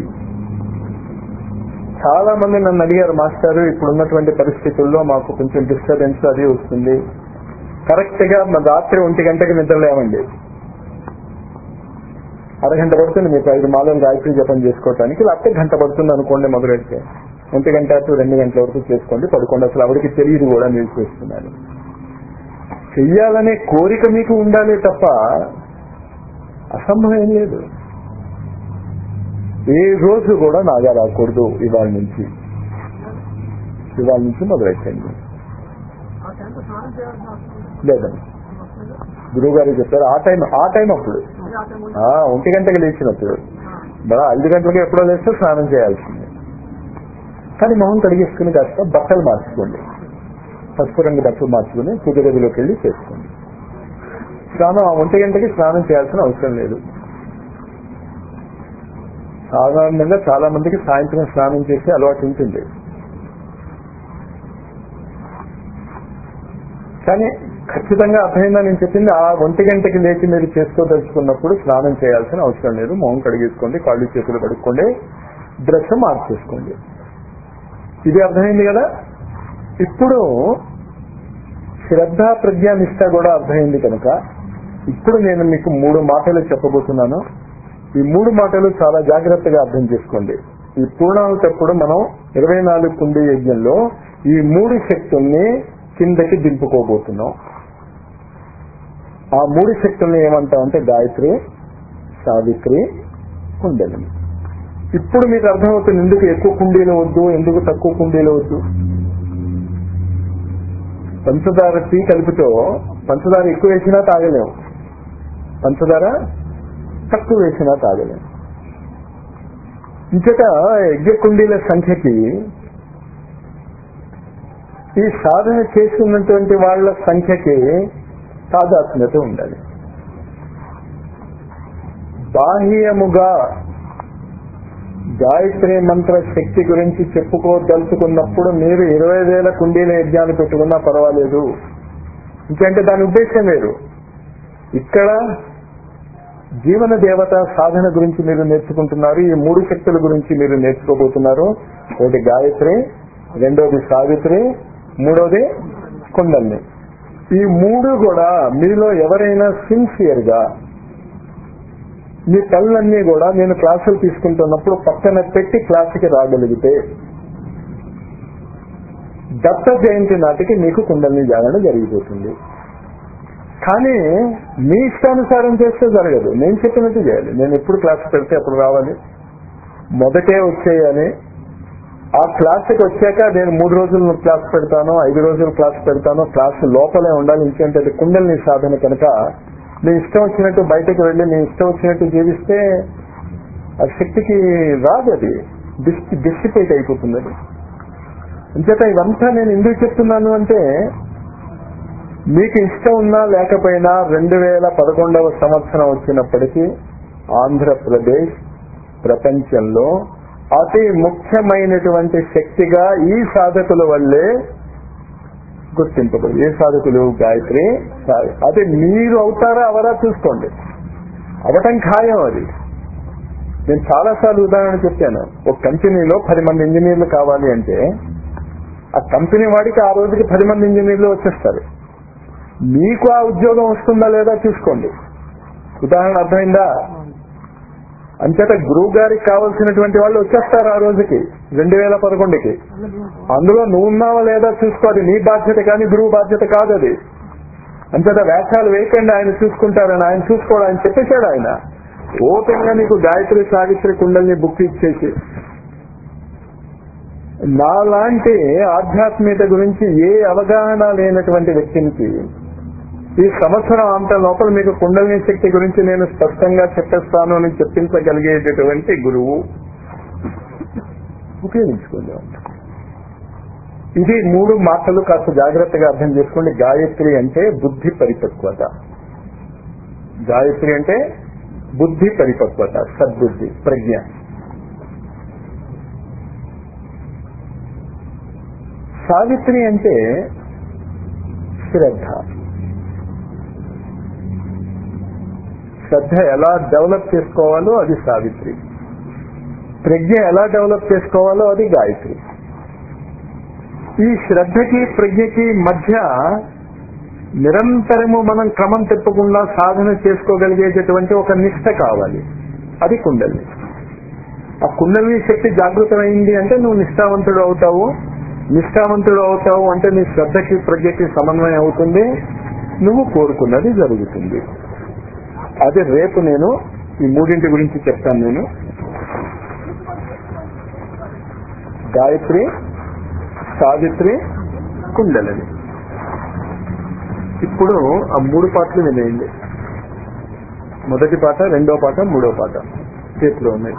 చాలా మంది నన్ను అడిగారు మాస్టర్ ఇప్పుడు ఉన్నటువంటి పరిస్థితుల్లో మాకు కొంచెం డిస్టర్బెన్స్ అది వస్తుంది కరెక్ట్ గా మన రాత్రి ఒంటి గంటకి నిద్ర లేవండి అరగంట పడుతుంది మీకు ఐదు మాలలు గాయత్రి జపం చేసుకోవటానికి లేకపోతే గంట పడుతుంది అనుకోండి మొదలెడితే ఒంటి గంట టు రెండు గంటల వరకు చేసుకోండి పడుకోండి అసలు ఆవిడకి తెలియదు కూడా మీరు చేస్తున్నాను చెయ్యాలనే కోరిక మీకు ఉండాలి తప్ప అసంభవం ఏం లేదు ఏ రోజు కూడా నాగా రాకూడదు ఇవాళ నుంచి ఇవాళ నుంచి మొదలెట్టండి ఆ టైంలో స్నానం చేయాల్సిన అవసరం లేదు. లేదండి గురువు గారు చెప్పారు ఆ టైం ఆ టైం అప్పుడు అదే ఆ టైం ఆ ఒంటి గంటకి లేచినప్పుడు బడా ఐదు గంటలకి ఎప్పుడో లేస్తే స్నానం చేయాల్సిందే కానీ మొహం కడిగేసుకుని కాస్త బట్టలు మార్చుకోండి పసుపు రంగు బట్టలు మార్చుకుని పూజ గదిలోకి వెళ్ళి చేసుకోండి స్నానం ఆ ఒంటి గంటకి స్నానం చేయాల్సిన అవసరం లేదు సాధారణంగా చాలా మందికి సాయంత్రం స్నానం చేసే అలవాటు ఉంటుంది కానీ ఖచ్చితంగా అర్థమైందా నేను చెప్పింది ఆ ఒంటి గంటకి లేచి మీరు చేసుకోదలుచుకున్నప్పుడు స్నానం చేయాల్సిన అవసరం లేదు మొహం కడిగేసుకోండి కాళ్ళు చేతులు కడుక్కోండి డ్రెస్ మార్చేసుకోండి ఇది అర్థమైంది కదా ఇప్పుడు శ్రద్ధ ప్రజ్ఞ నిష్ట కూడా అర్థమైంది కనుక ఇప్పుడు నేను మీకు మూడు మాటలు చెప్పబోతున్నాను ఈ మూడు మాటలు చాలా జాగ్రత్తగా అర్థం చేసుకోండి ఈ పూర్ణాహుతప్పుడు మనం ఇరవై నాలుగు కుండి యజ్ఞంలో ఈ మూడు శక్తుల్ని కిందకి దింపుకోబోతున్నాం ఆ మూడు శక్తుల్ని ఏమంటామంటే గాయత్రి సావిత్రి కుండలిని ఇప్పుడు మీకు అర్థమవుతుంది ఎందుకు ఎక్కువ కుండీలు వద్దు ఎందుకు తక్కువ కుండీలు వద్దు పంచదార టీ కలుపుతో పంచదార ఎక్కువ వేసినా తాగలేము పంచదార తక్కువ వేసినా తాగలేము ఇంతట యజ్ఞ కుండీల సంఖ్యకి ఈ సాధన చేస్తున్నటువంటి వాళ్ళ సంఖ్యకి తాదాత్మ్యత ఉండాలి బాహ్యముగా గాయత్రి మంత్ర శక్తి గురించి చెప్పుకోదలుచుకున్నప్పుడు మీరు ఇరవై వేల కుండీల యజ్ఞాలు పెట్టుకున్నా పర్వాలేదు ఇంకంటే దాని ఉద్దేశం వేరు ఇక్కడ జీవన దేవత సాధన గురించి మీరు నేర్చుకుంటున్నారు ఈ మూడు శక్తుల గురించి మీరు నేర్చుకోబోతున్నారు ఒకటి గాయత్రి రెండోది సావిత్రి మూడోది కుండల్ని ఈ మూడు కూడా మీలో ఎవరైనా సిన్సియర్ గా మీ కళ్ళన్నీ కూడా నేను క్లాసులు తీసుకుంటున్నప్పుడు పక్కన పెట్టి క్లాసుకి రాగలిగితే దత్త జయంతి నాటికి మీకు కుండల్ని జాగరణ జరిగిపోతుంది కానీ మీ ఇష్టానుసారం చేస్తే జరగదు నేను చెప్పినట్టు చేయాలి నేను ఎప్పుడు క్లాస్ పెడితే అప్పుడు రావాలి మొదటే వచ్చేయాలి ఆ క్లాస్కి వచ్చాక నేను మూడు రోజులు క్లాస్ పెడతాను ఐదు రోజులు క్లాస్ పెడతాను క్లాస్ లోపలే ఉండాలి ఇంకేంటే అది కుండలిని సాధన కనుక నీ ఇష్టం వచ్చినట్టు బయటకు వెళ్ళి నీ ఇష్టం వచ్చినట్టు జీవిస్తే ఆ శక్తికి రాదు అది డిస్ డిస్టిపేట్ అయిపోతుంది అది అంచేత ఇదంతా నేను ఎందుకు చెప్తున్నాను అంటే మీకు ఇష్టం ఉన్నా లేకపోయినా రెండు వేల పదకొండవ సంవత్సరం వచ్చినప్పటికీ ఆంధ్రప్రదేశ్ ప్రపంచంలో అతి ముఖ్యమైనటువంటి శక్తిగా ఈ సాధకుల వల్లే గుర్తింపబడి ఏ సాధకులు గాయత్రి సాయి అది మీరు అవుతారా అవరా చూసుకోండి అవటం ఖాయం అది నేను చాలాసార్లు ఉదాహరణ చెప్పాను ఒక కంపెనీలో పది మంది ఇంజనీర్లు కావాలి అంటే ఆ కంపెనీ వాడికి ఆ రోజుకి పది మంది ఇంజనీర్లు వచ్చేస్తారు మీకు ఆ ఉద్యోగం వస్తుందా లేదా చూసుకోండి ఉదాహరణ అర్థమైందా అంచేత గురువు గారికి కావలసినటువంటి వాళ్ళు వచ్చేస్తారు ఆ రోజుకి రెండు వేల పదకొండుకి అందులో నువ్వు ఉన్నావా లేదా చూసుకోవాలి నీ బాధ్యత కానీ గురువు బాధ్యత కాదు అది అంచేత వేషాలు వేయకండి ఆయన చూసుకుంటారని ఆయన చూసుకోవడం ఆయన చెప్పేశాడు ఆయన ఓపెన్ గా నీకు గాయత్రి సావిత్రి కుండల్ని బుక్ ఇచ్చేసి నాలాంటి ఆధ్యాత్మికత గురించి ఏ అవగాహన లేనటువంటి వ్యక్తికి ఈ సంవత్సరం అంత లోపల మీకు కుండలిని శక్తి గురించి నేను స్పష్టంగా చెప్పేస్తాను అని చెప్పించగలిగేటటువంటి గురువు ఉపయోగించుకోండి ఇది మూడు మాటలు కాస్త జాగ్రత్తగా అర్థం చేసుకోండి గాయత్రి అంటే బుద్ధి పరిపక్వత గాయత్రి అంటే బుద్ధి పరిపక్వత సద్బుద్ధి ప్రజ్ఞ సావిత్రి అంటే శ్రద్ధ శ్రద్ధ ఎలా డెవలప్ చేసుకోవాలో అది సావిత్రి ప్రజ్ఞ ఎలా డెవలప్ చేసుకోవాలో అది గాయత్రి ఈ శ్రద్ధకి ప్రజ్ఞకి మధ్య నిరంతరము మనం క్రమం తిప్పకుండా సాధన చేసుకోగలిగేటటువంటి ఒక నిష్ట కావాలి అది కుండలి ఆ కుండలి శక్తి జాగృతమైంది అంటే నువ్వు నిష్ఠావంతుడు అవుతావు నిష్ఠావంతుడు అవుతావు అంటే నీ శ్రద్ధకి ప్రజ్ఞకి సమన్వయం అవుతుంది నువ్వు కోరుకున్నది జరుగుతుంది అది రేపు నేను ఈ మూడింటి గురించి చెప్తాను నేను గాయత్రి సావిత్రి కుండలని ఇప్పుడు ఆ మూడు పాటలు వినేయండి మొదటి పాట రెండో పాట మూడో పాట చేతిలో ఉన్నాయి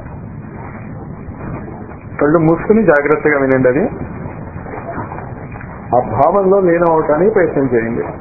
కళ్ళు మూసుకుని జాగ్రత్తగా వినండి అది ఆ భావంలో లీనం అవటానికి ప్రయత్నం చేయండి